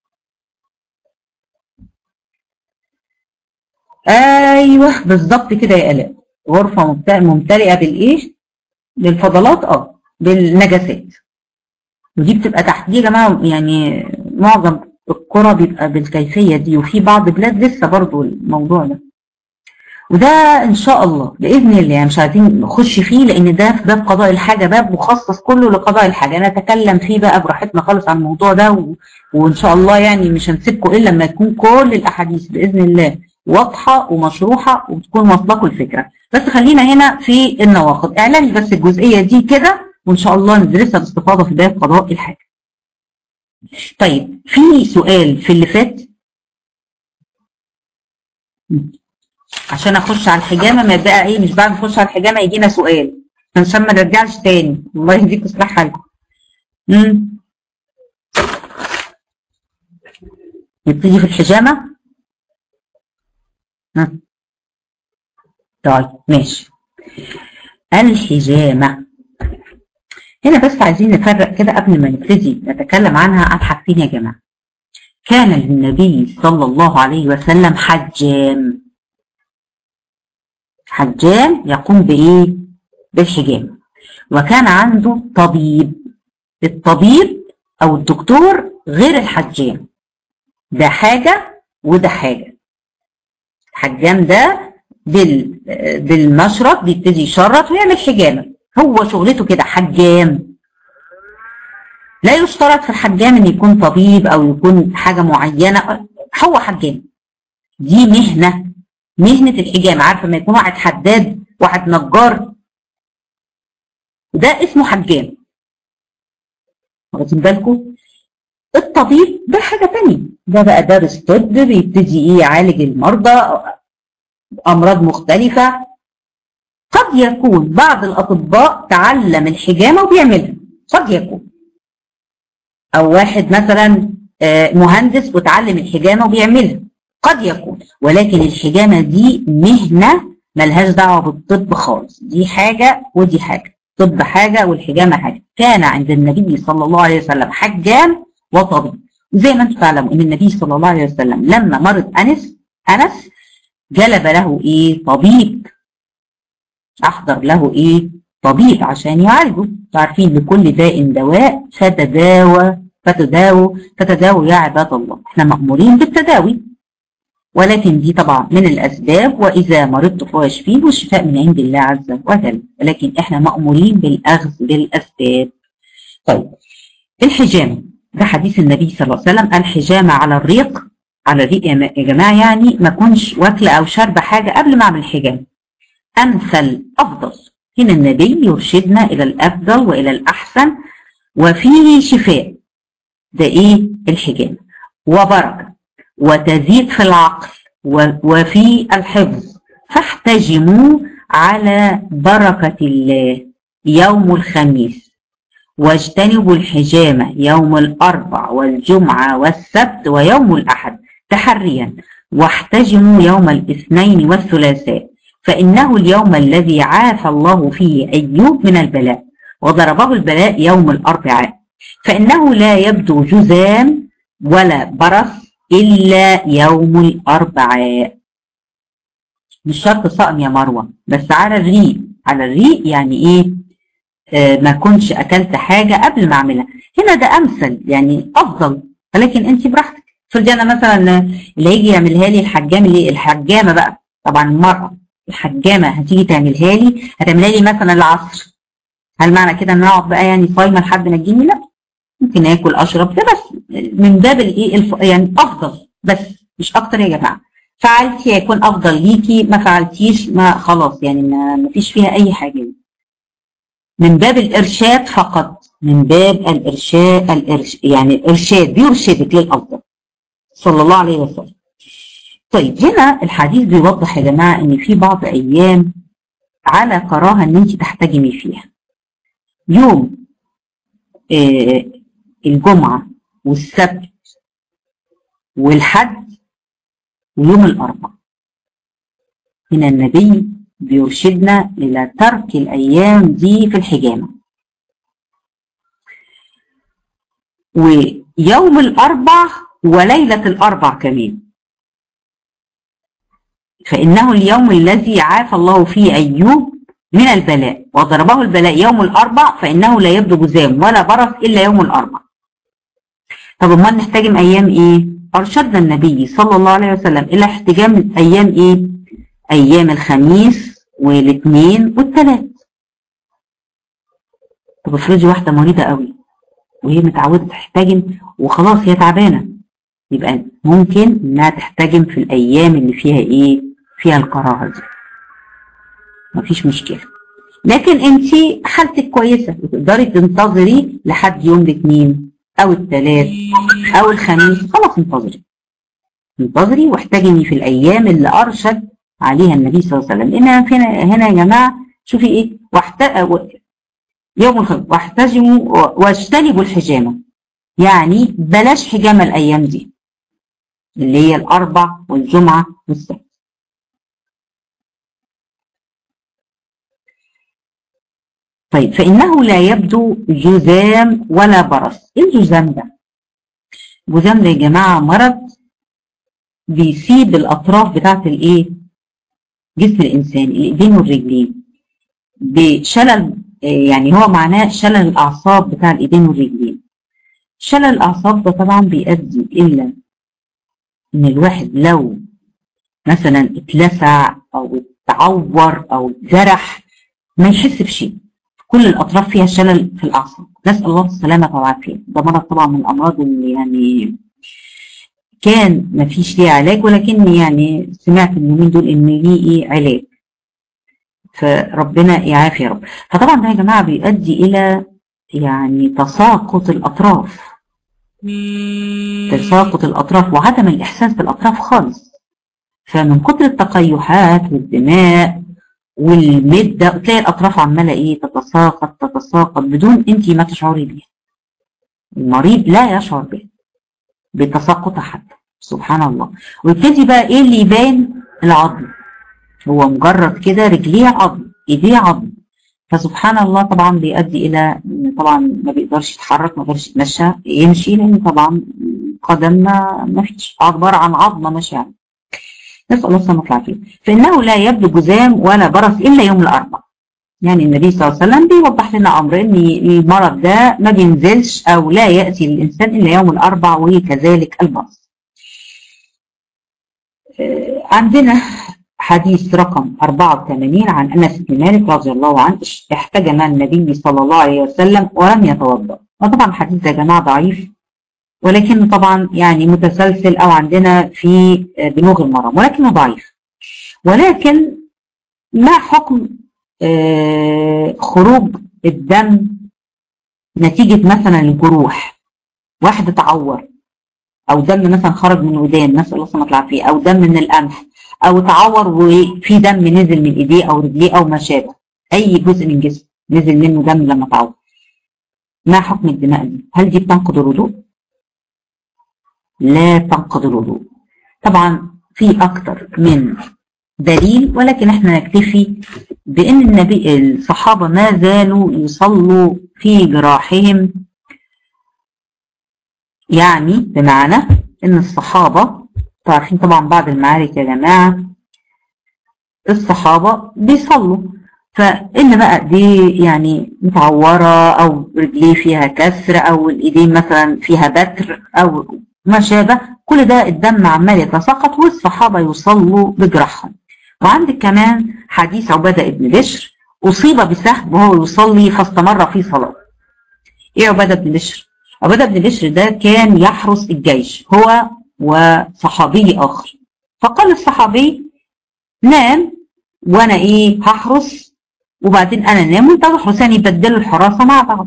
ايوه بالظبط كده يا الاء غرفه ممتلئه بالايه بالفضلات اه بالنجاسات ودي بتبقى تحت دي يا جماعه يعني معظم القرى بيبقى بالكيفيه دي وفي بعض بلاد لسه برضو الموضوع ده وده ان شاء الله باذن الله يعني مش عايزين نخش فيه لان ده في باب قضاء الحاجه باب مخصص كله لقضاء الحاجه نتكلم فيه بقى براحتنا خالص عن الموضوع ده و... وان شاء الله يعني مش هنسيبكم الا لما يكون كل الاحاديث باذن الله واضحه ومشروحه وتكون واصله الفكره بس خلينا هنا في النواقض اعلاني بس الجزئيه دي كده وان شاء الله ندرسها باستفاضه في باب قضاء الحاجه. طيب في سؤال في اللي فات عشان اخش على الحجامه ما بقى ايه مش بعد ما نخش على الحجامه يجينا سؤال عشان ما نرجعش تاني الله يهديكم يصلح حالكم. امم نبتدي في الحجامه؟ ها طيب ماشي الحجامه هنا بس عايزين نفرق كده قبل ما نبتدي نتكلم عنها عن حاجتين يا جماعه كان للنبي صلى الله عليه وسلم حجام حجام يقوم بإيه؟ بالحجام وكان عنده طبيب الطبيب أو الدكتور غير الحجام ده حاجة وده حاجة الحجام ده بال بالمشرط بيبتدي يشرط ويعمل حجامة هو شغلته كده حجام لا يشترط في الحجام ان يكون طبيب او يكون حاجة معينة هو حجام دي مهنة مهنة الحجام عارفة ما يكون واحد حداد واحد نجار ده اسمه حجام واخدين بالكم الطبيب ده حاجة تانية ده بقى دارس طب بيبتدي ايه يعالج المرضى امراض مختلفة قد يكون بعض الاطباء تعلم الحجامة وبيعملها قد يكون او واحد مثلا مهندس وتعلم الحجامة وبيعملها قد يكون ولكن الحجامة دي مهنة ملهاش دعوة بالطب خالص دي حاجة ودي حاجة طب حاجة والحجامة حاجة كان عند النبي صلى الله عليه وسلم حجام وطبيب زي ما انتم تعلموا ان النبي صلى الله عليه وسلم لما مرض انس انس جلب له ايه طبيب احضر له ايه طبيب عشان يعالجه عارفين لكل داء دواء فتداوى فتداووا فتداووا يا عباد الله احنا مأمورين بالتداوي ولكن دي طبعا من الأسباب وإذا مرضت فهو يشفين والشفاء من عند الله عز وجل ولكن احنا مأمورين بالأخذ بالأسباب طيب الحجامة ده حديث النبي صلى الله عليه وسلم الحجامة على الريق على الريق يا جماعة يعني ما كنش واكلة أو شاربة حاجة قبل ما أعمل الحجامة أمثل أفضل هنا النبي يرشدنا إلى الأفضل وإلى الأحسن وفيه شفاء ده إيه الحجامة وبركة وتزيد في العقل وفي الحفظ فاحتجموا على بركة الله يوم الخميس واجتنبوا الحجامة يوم الأربع والجمعة والسبت ويوم الأحد تحريا واحتجموا يوم الاثنين والثلاثاء فإنه اليوم الذي عافى الله فيه أيوب من البلاء وضربه البلاء يوم الأربعاء فإنه لا يبدو جذام ولا برص إلا يوم الأربعاء مش شرط صائم يا مروة بس على الريق على الريق يعني إيه آه ما كنتش أكلت حاجة قبل ما أعملها هنا ده أمثل يعني أفضل ولكن أنت براحتك في الجنة مثلا اللي هيجي يعملها لي الحجام اللي الحجامة بقى طبعا المرأة الحجامة هتيجي تعملها لي هتعملها لي مثلا العصر هل معنى كده ان انا اقعد بقى يعني صايمه لحد ما تجيني لا ممكن اكل اشرب ده بس من باب الايه الف... يعني افضل بس مش اكتر يا جماعه فعلتي هيكون افضل ليكي ما فعلتيش ما خلاص يعني ما, ما فيش فيها اي حاجه من باب الارشاد فقط من باب الارشاد الإرش... يعني الارشاد بيرشدك للافضل صلى الله عليه وسلم طيب هنا الحديث بيوضح يا جماعه ان في بعض ايام على كراهه ان انت تحتجمي فيها يوم آه الجمعة والسبت والحد ويوم الأربع هنا النبي بيرشدنا إلى ترك الأيام دي في الحجامة ويوم الأربع وليلة الأربع كمان فإنه اليوم الذي عافى الله فيه أيوب من البلاء وضربه البلاء يوم الأربع فإنه لا يبدو جزام ولا برص إلا يوم الأربع طب امال نحتجم أيام إيه؟ أرشدنا النبي صلى الله عليه وسلم إلى احتجام أيام إيه؟ أيام الخميس والاثنين والثلاث طب افرضي واحدة مريضة قوي وهي متعودة تحتجم وخلاص هي تعبانة يبقى ممكن إنها تحتجم في الأيام اللي فيها إيه؟ فيها الكراهة دي مفيش مشكلة لكن انت حالتك كويسة وتقدري تنتظري لحد يوم الاثنين او الثلاث او الخميس خلاص انتظري انتظري واحتجمي في الايام اللي ارشد عليها النبي صلى الله عليه وسلم لان هنا هنا يا جماعه شوفي ايه واحت... يوم الخميس واحتجموا واجتنبوا الحجامه يعني بلاش حجامه الايام دي اللي هي الاربع والجمعه والسبت طيب فإنه لا يبدو جذام ولا برص إيه الجذام ده الجذام ده يا جماعة مرض بيسيب الأطراف بتاعت الإيه؟ جسم الإنسان الإيدين والرجلين بشلل يعني هو معناه شلل الأعصاب بتاع الإيدين والرجلين شلل الأعصاب ده طبعا بيؤدي إلا إن الواحد لو مثلا اتلسع أو اتعور أو اتجرح ما يحس بشيء كل الأطراف فيها شلل في الأعصاب نسأل الله السلامة والعافية ده مرض طبعا من الأمراض اللي يعني كان ما فيش ليه علاج ولكن يعني سمعت اليومين دول إن ليه إيه علاج فربنا يعافي يا رب فطبعا ده يا جماعة بيؤدي إلى يعني تساقط الأطراف تساقط الأطراف وعدم الإحساس بالأطراف خالص فمن كتر التقيحات والدماء والمدة تلاقي الأطراف عمالة إيه تتساقط تتساقط بدون أنت ما تشعري بيها المريض لا يشعر بها بتساقطها حتى سبحان الله ويبتدي بقى إيه اللي يبان العظم هو مجرد كده رجليه عظم ايديه عظم فسبحان الله طبعا بيؤدي الى طبعا ما بيقدرش يتحرك ما بيقدرش يتمشى يمشي لان طبعا قدم ما, ما فيش عباره عن عظمه ماشيه يعني. نسال الله السلامه والعافيه فانه لا يبدو جذام ولا برص الا يوم الاربع يعني النبي صلى الله عليه وسلم بيوضح لنا امر ان المرض ده ما بينزلش او لا ياتي للانسان الا يوم الاربع وكذلك البرص عندنا حديث رقم 84 عن انس بن مالك رضي الله عنه احتجم النبي صلى الله عليه وسلم ولم يتوضا وطبعا الحديث ده يا جماعه ضعيف ولكنه طبعا يعني متسلسل او عندنا في بلوغ المرام ولكنه ضعيف ولكن ما حكم آه خروج الدم نتيجة مثلا الجروح واحد اتعور او دم مثلا خرج من ودان نسال الله السلامه والعافيه او دم من القمح او اتعور وفي دم نزل من ايديه او رجليه او ما شابه اي جزء من جسمه نزل منه دم لما اتعور ما حكم الدماء دي هل دي بتنقض الوضوء لا تنقض الوضوء طبعا في اكتر من دليل ولكن احنا نكتفي بان النبي الصحابه ما زالوا يصلوا في جراحهم يعني بمعنى ان الصحابه عارفين طبعا بعد المعارك يا جماعه الصحابه بيصلوا فان بقى دي يعني متعوره او رجليه فيها كسر او الايدين مثلا فيها بتر او ما شابه كل ده الدم عمال يتساقط والصحابه يصلوا بجراحهم وعندك كمان حديث عباده ابن بشر اصيب بسهم وهو يصلي فاستمر في صلاته ايه عباده بن بشر عبادة بن بشر ده كان يحرس الجيش هو وصحابي آخر فقال الصحابي نام وأنا إيه هحرس وبعدين أنا نام وأنت تحرس يعني يبدلوا الحراسة مع بعض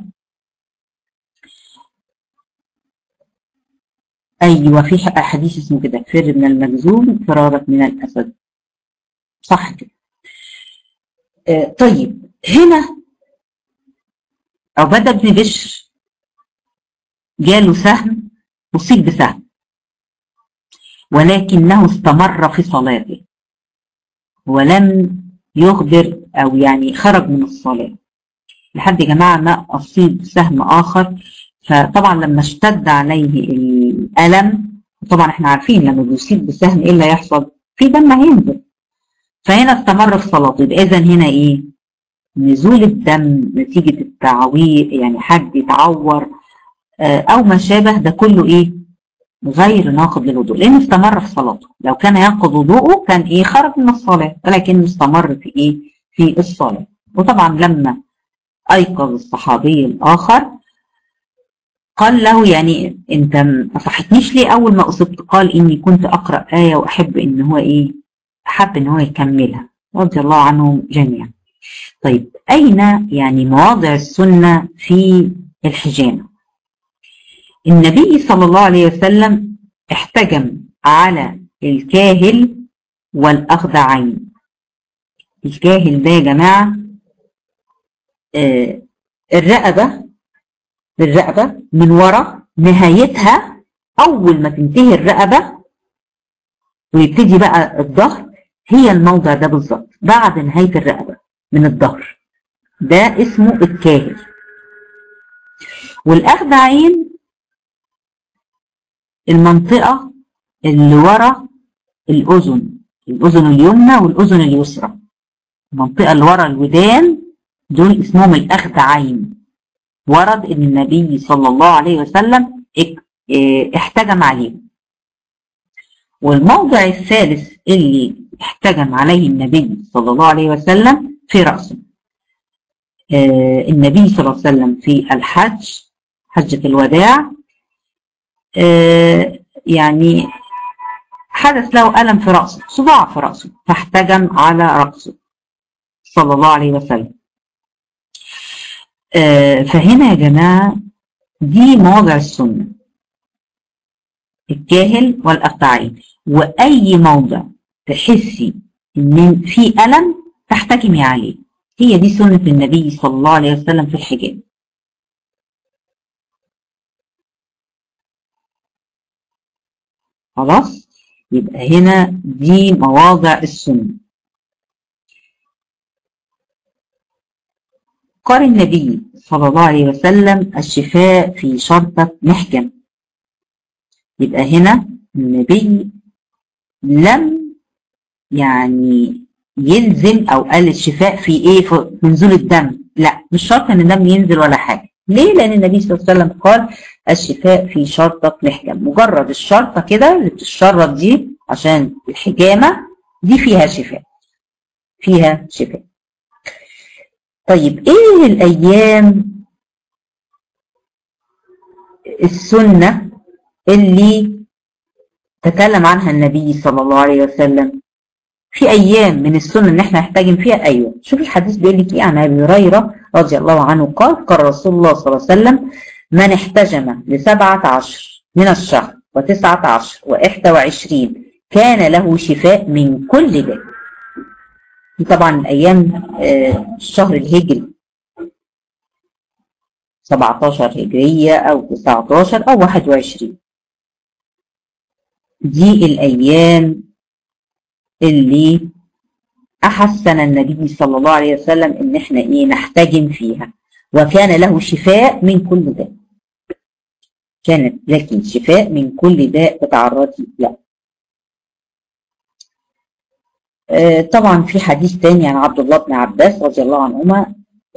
أيوة في حديث اسمه كده فر من المجذوم فرارك من الأسد صح كده آه طيب هنا عبادة بن بشر جاله سهم أصيب بسهم ولكنه استمر في صلاته ولم يخبر أو يعني خرج من الصلاة لحد يا جماعة ما أصيب سهم آخر فطبعا لما اشتد عليه الألم طبعا احنا عارفين لما بيصيب بسهم ايه اللي هيحصل؟ في دم هينزل فهنا استمر في صلاته يبقى إذا هنا إيه؟ نزول الدم نتيجة التعوير يعني حد يتعور او ما شابه ده كله ايه غير ناقض للوضوء لانه استمر في صلاته لو كان ينقض وضوءه كان ايه خرج من الصلاه ولكنه استمر في ايه في الصلاه وطبعا لما ايقظ الصحابي الاخر قال له يعني انت ما صحتنيش ليه اول ما اصبت قال اني كنت اقرا ايه واحب ان هو ايه احب ان هو يكملها رضي الله عنهم جميعا طيب اين يعني مواضع السنه في الحجامه النبي صلى الله عليه وسلم احتجم على الكاهل والأخضعين الكاهل ده يا جماعة آه الرقبة الرقبة من ورا نهايتها أول ما تنتهي الرقبة ويبتدي بقى الظهر هي الموضع ده بالظبط بعد نهاية الرقبة من الظهر ده اسمه الكاهل والأخضعين المنطقة اللي ورا الأذن الأذن اليمنى والأذن اليسرى المنطقة اللي ورا الودان دول اسمهم الأخدعين ورد إن النبي صلى الله عليه وسلم احتجم عليهم والموضع الثالث اللي احتجم عليه النبي صلى الله عليه وسلم في رأسه آه النبي صلى الله عليه وسلم في الحج حجة الوداع آه يعني حدث له ألم في رأسه صداع في رأسه فاحتجم على رأسه صلى الله عليه وسلم آه فهنا يا جماعة دي مواضع السنة الكاهل والأقطاعين وأي موضع تحسي إن في ألم تحتكمي عليه هي دي سنة النبي صلى الله عليه وسلم في الحجاب خلاص يبقى هنا دي مواضع السنة قال النبي صلى الله عليه وسلم الشفاء في شرطة محكم يبقى هنا النبي لم يعني يلزم او قال الشفاء في ايه في نزول الدم لا مش شرط ان الدم ينزل ولا حاجه ليه لان النبي صلى الله عليه وسلم قال الشفاء في شرطه محكم مجرد الشرطه كده اللي بتتشرط دي عشان الحجامه دي فيها شفاء فيها شفاء طيب ايه الايام السنه اللي تكلم عنها النبي صلى الله عليه وسلم في ايام من السنه ان احنا نحتاجم فيها ايوه شوف الحديث بيقول لك ايه عن ابي هريره رضي الله عنه قال قال رسول الله صلى الله عليه وسلم من احتجم لسبعة عشر من الشهر وتسعة عشر وإحدى وعشرين كان له شفاء من كل داء دي طبعا الأيام الشهر الهجري 17 هجرية أو 19 أو 21 دي الأيام اللي أحسن النبي صلى الله عليه وسلم إن إحنا إيه نحتجم فيها وكان له شفاء من كل داء كانت لك شفاء من كل داء تتعرضي له آه طبعا في حديث تاني عن عبد الله بن عباس رضي الله عنهما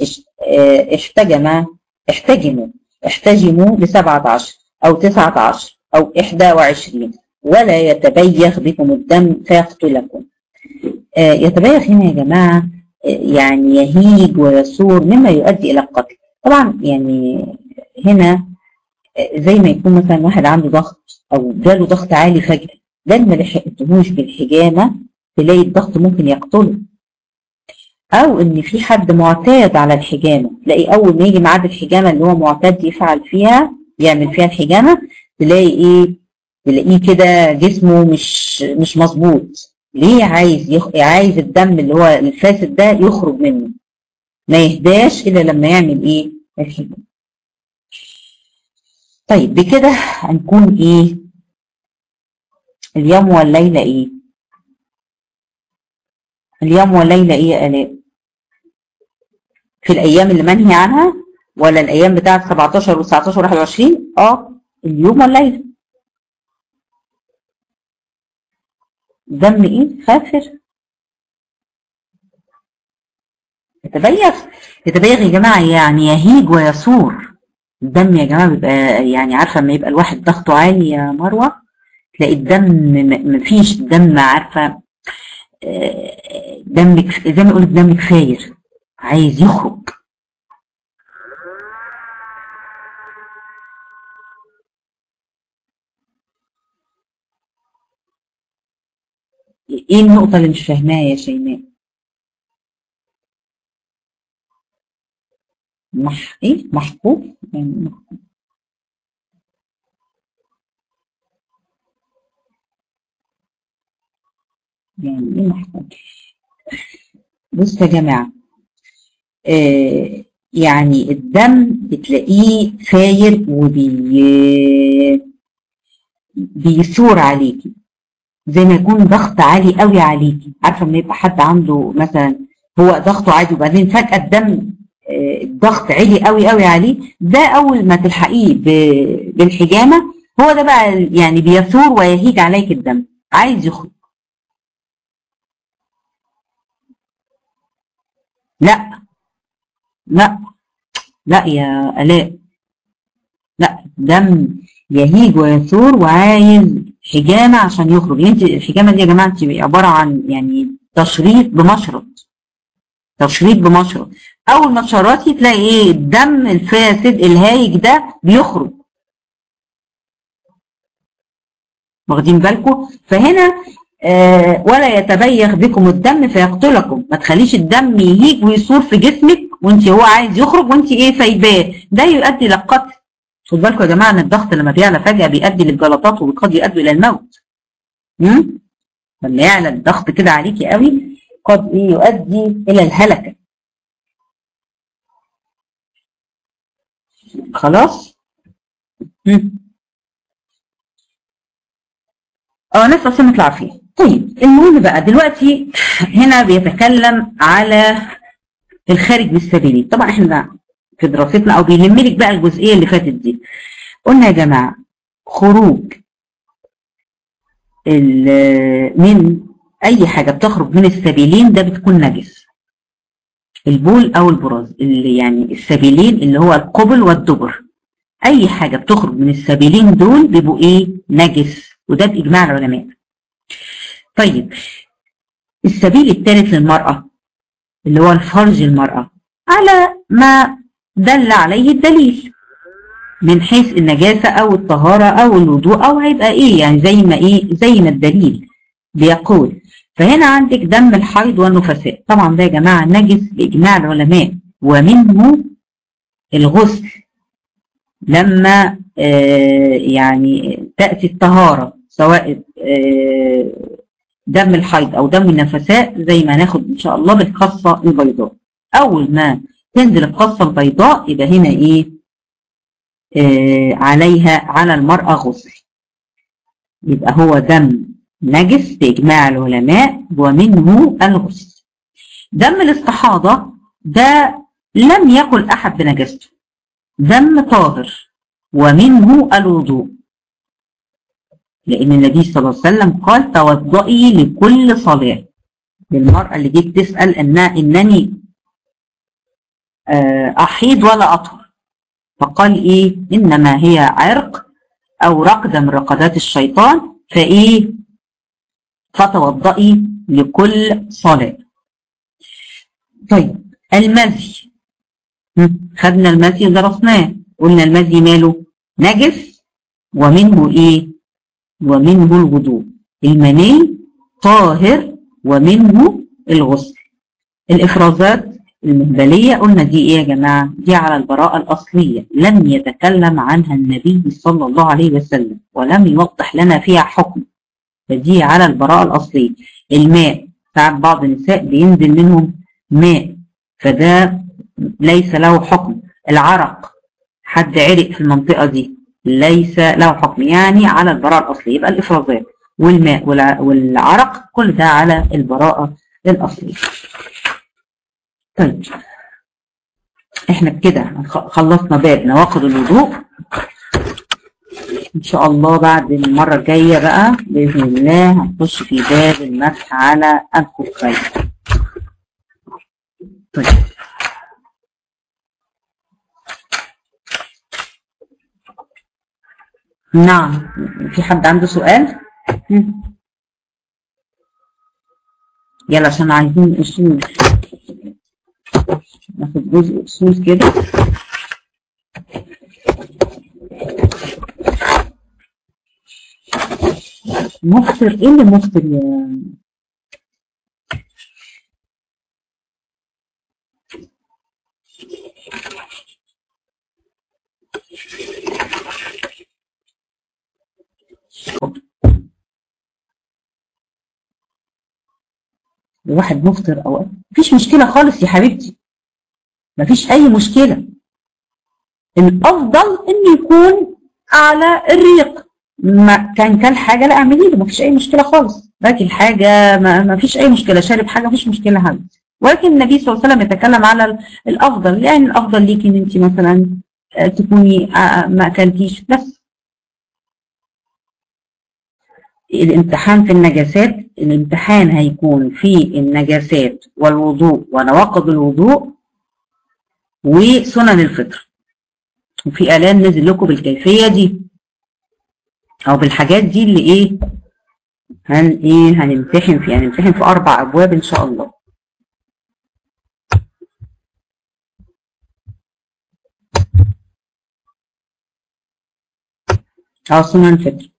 احتجم احتجموا احتجموا لسبعة عشر أو تسعة عشر أو إحدى وعشرين ولا يتبيخ بكم الدم فيقتلكم آه يتبيخ هنا يا جماعة يعني يهيج ويصور مما يؤدي إلى القتل طبعا يعني هنا زي ما يكون مثلا واحد عنده ضغط أو جاله ضغط عالي فجأة ده ما لحقتهوش بالحجامة تلاقي الضغط ممكن يقتله أو إن في حد معتاد على الحجامة تلاقي أول ما يجي ميعاد الحجامة اللي هو معتاد يفعل فيها يعمل فيها الحجامة تلاقي إيه تلاقيه كده جسمه مش مش مظبوط ليه عايز يخ... عايز الدم اللي هو الفاسد ده يخرج منه ما يهداش الا لما يعمل ايه الحجاب طيب بكده هنكون ايه اليوم والليلة ايه اليوم والليلة ايه يا الاء في الايام اللي منهي عنها ولا الايام بتاعت 17 و19 و21 اه اليوم والليلة دم ايه خافر يتبيغ يتبيغ يا جماعة يعني يهيج ويصور الدم يا جماعة بيبقى يعني عارفة لما يبقى الواحد ضغطه عالي يا مروة تلاقي الدم مفيش دم عارفة دمك زي ما يقول دمك فاير عايز يخرج ايه النقطة اللي مش فاهماها يا شيماء؟ مح ايه محبوب يعني محبوب يعني ايه محبوب بص يا جماعة آه يعني الدم بتلاقيه فاير وبي بيثور عليكي زي ما يكون ضغط عالي قوي عليكي عارفه لما يبقى حد عنده مثلا هو ضغطه عادي وبعدين فجاه الدم الضغط عالي قوي قوي عليه ده اول ما تلحقيه بالحجامه هو ده بقى يعني بيثور ويهيج عليك الدم عايز يخرج لا لا لا يا آلاء لا دم يهيج ويثور وعايز حجامة عشان يخرج انت الحجامة دي يا جماعة انت عبارة عن يعني تشريط بمشرط تشريط بمشرط اول ما تشرطي تلاقي ايه الدم الفاسد الهايج ده بيخرج واخدين بالكم فهنا آه ولا يتبيخ بكم الدم فيقتلكم ما تخليش الدم يهيج ويصور في جسمك وانت هو عايز يخرج وانت ايه سايباه ده يؤدي للقتل خد بالكم يا جماعه ان الضغط لما بيعلى فجاه بيؤدي للجلطات وقد يؤدي الى الموت امم لما يعلى الضغط كده عليكي قوي قد ايه يؤدي الى الهلكه خلاص مم. اه نسال سنه العافيه طيب المهم بقى دلوقتي هنا بيتكلم على الخارج بالسبيلي طبعا احنا في دراستنا او بيلم لك بقى الجزئيه اللي فاتت دي قلنا يا جماعه خروج من اي حاجه بتخرج من السبيلين ده بتكون نجس البول او البراز اللي يعني السبيلين اللي هو القبل والدبر اي حاجه بتخرج من السبيلين دول بيبقوا ايه نجس وده باجماع العلماء طيب السبيل الثالث للمراه اللي هو الفرج المراه على ما دل عليه الدليل من حيث النجاسة أو الطهارة أو الوضوء أو هيبقى إيه يعني زي ما إيه زي ما الدليل بيقول فهنا عندك دم الحيض والنفساء طبعا ده يا جماعة نجس بإجماع العلماء ومنه الغسل لما آه يعني تأتي الطهارة سواء آه دم الحيض أو دم النفساء زي ما هناخد إن شاء الله بالقصة البيضاء أول ما تنزل القصة البيضاء يبقى هنا إيه آه عليها على المرأة غسل يبقى هو دم نجس بإجماع العلماء ومنه الغسل دم الاستحاضة ده لم يقل أحد بنجسته دم طاهر ومنه الوضوء لأن النبي صلى الله عليه وسلم قال توضئي لكل صلاة للمرأة اللي جيت تسأل إنها إنني أحيض ولا أطهر فقال إيه إنما هي عرق أو رقدة من رقدات الشيطان فإيه فتوضئي لكل صلاة طيب المزي خدنا المزي ودرسناه قلنا المزي ماله نجس ومنه ايه ومنه الوضوء المني طاهر ومنه الغسل الافرازات المهبلية قلنا دي ايه يا جماعة دي على البراءة الأصلية لم يتكلم عنها النبي صلى الله عليه وسلم ولم يوضح لنا فيها حكم فدي على البراءة الأصلية الماء ساعات بعض النساء بينزل منهم ماء فده ليس له حكم العرق حد عرق في المنطقة دي ليس له حكم يعني على البراءة الأصلية يبقى الإفرازات والماء والعرق كل ده على البراءة الأصلية طيب احنا كده خلصنا باب نواقض الوضوء ان شاء الله بعد المرة الجاية بقى بإذن الله هنخش في باب المسح على الخفين طيب نعم في حد عنده سؤال يلا عشان عايزين اصول ناخد جزء اصول كده مفطر ايه اللي مفطر يا واحد مفطر او مفيش مشكله خالص يا حبيبتي مفيش اي مشكله الافضل ان يكون على الريق ما كان كان حاجه لا اعملي له مفيش اي مشكله خالص باكل حاجه ما فيش اي مشكله شارب حاجه مفيش مشكله حبيبتي ولكن النبي صلى الله عليه وسلم يتكلم على الافضل يعني الافضل ليكي ان انت مثلا تكوني ما اكلتيش بس الامتحان في النجاسات الامتحان هيكون في النجاسات والوضوء ونواقض الوضوء وسنن الفطر وفي اعلان نزل لكم بالكيفيه دي او بالحاجات دي اللي ايه هن ايه هنمتحن فيها هنمتحن في اربع ابواب ان شاء الله اه سنن الفطر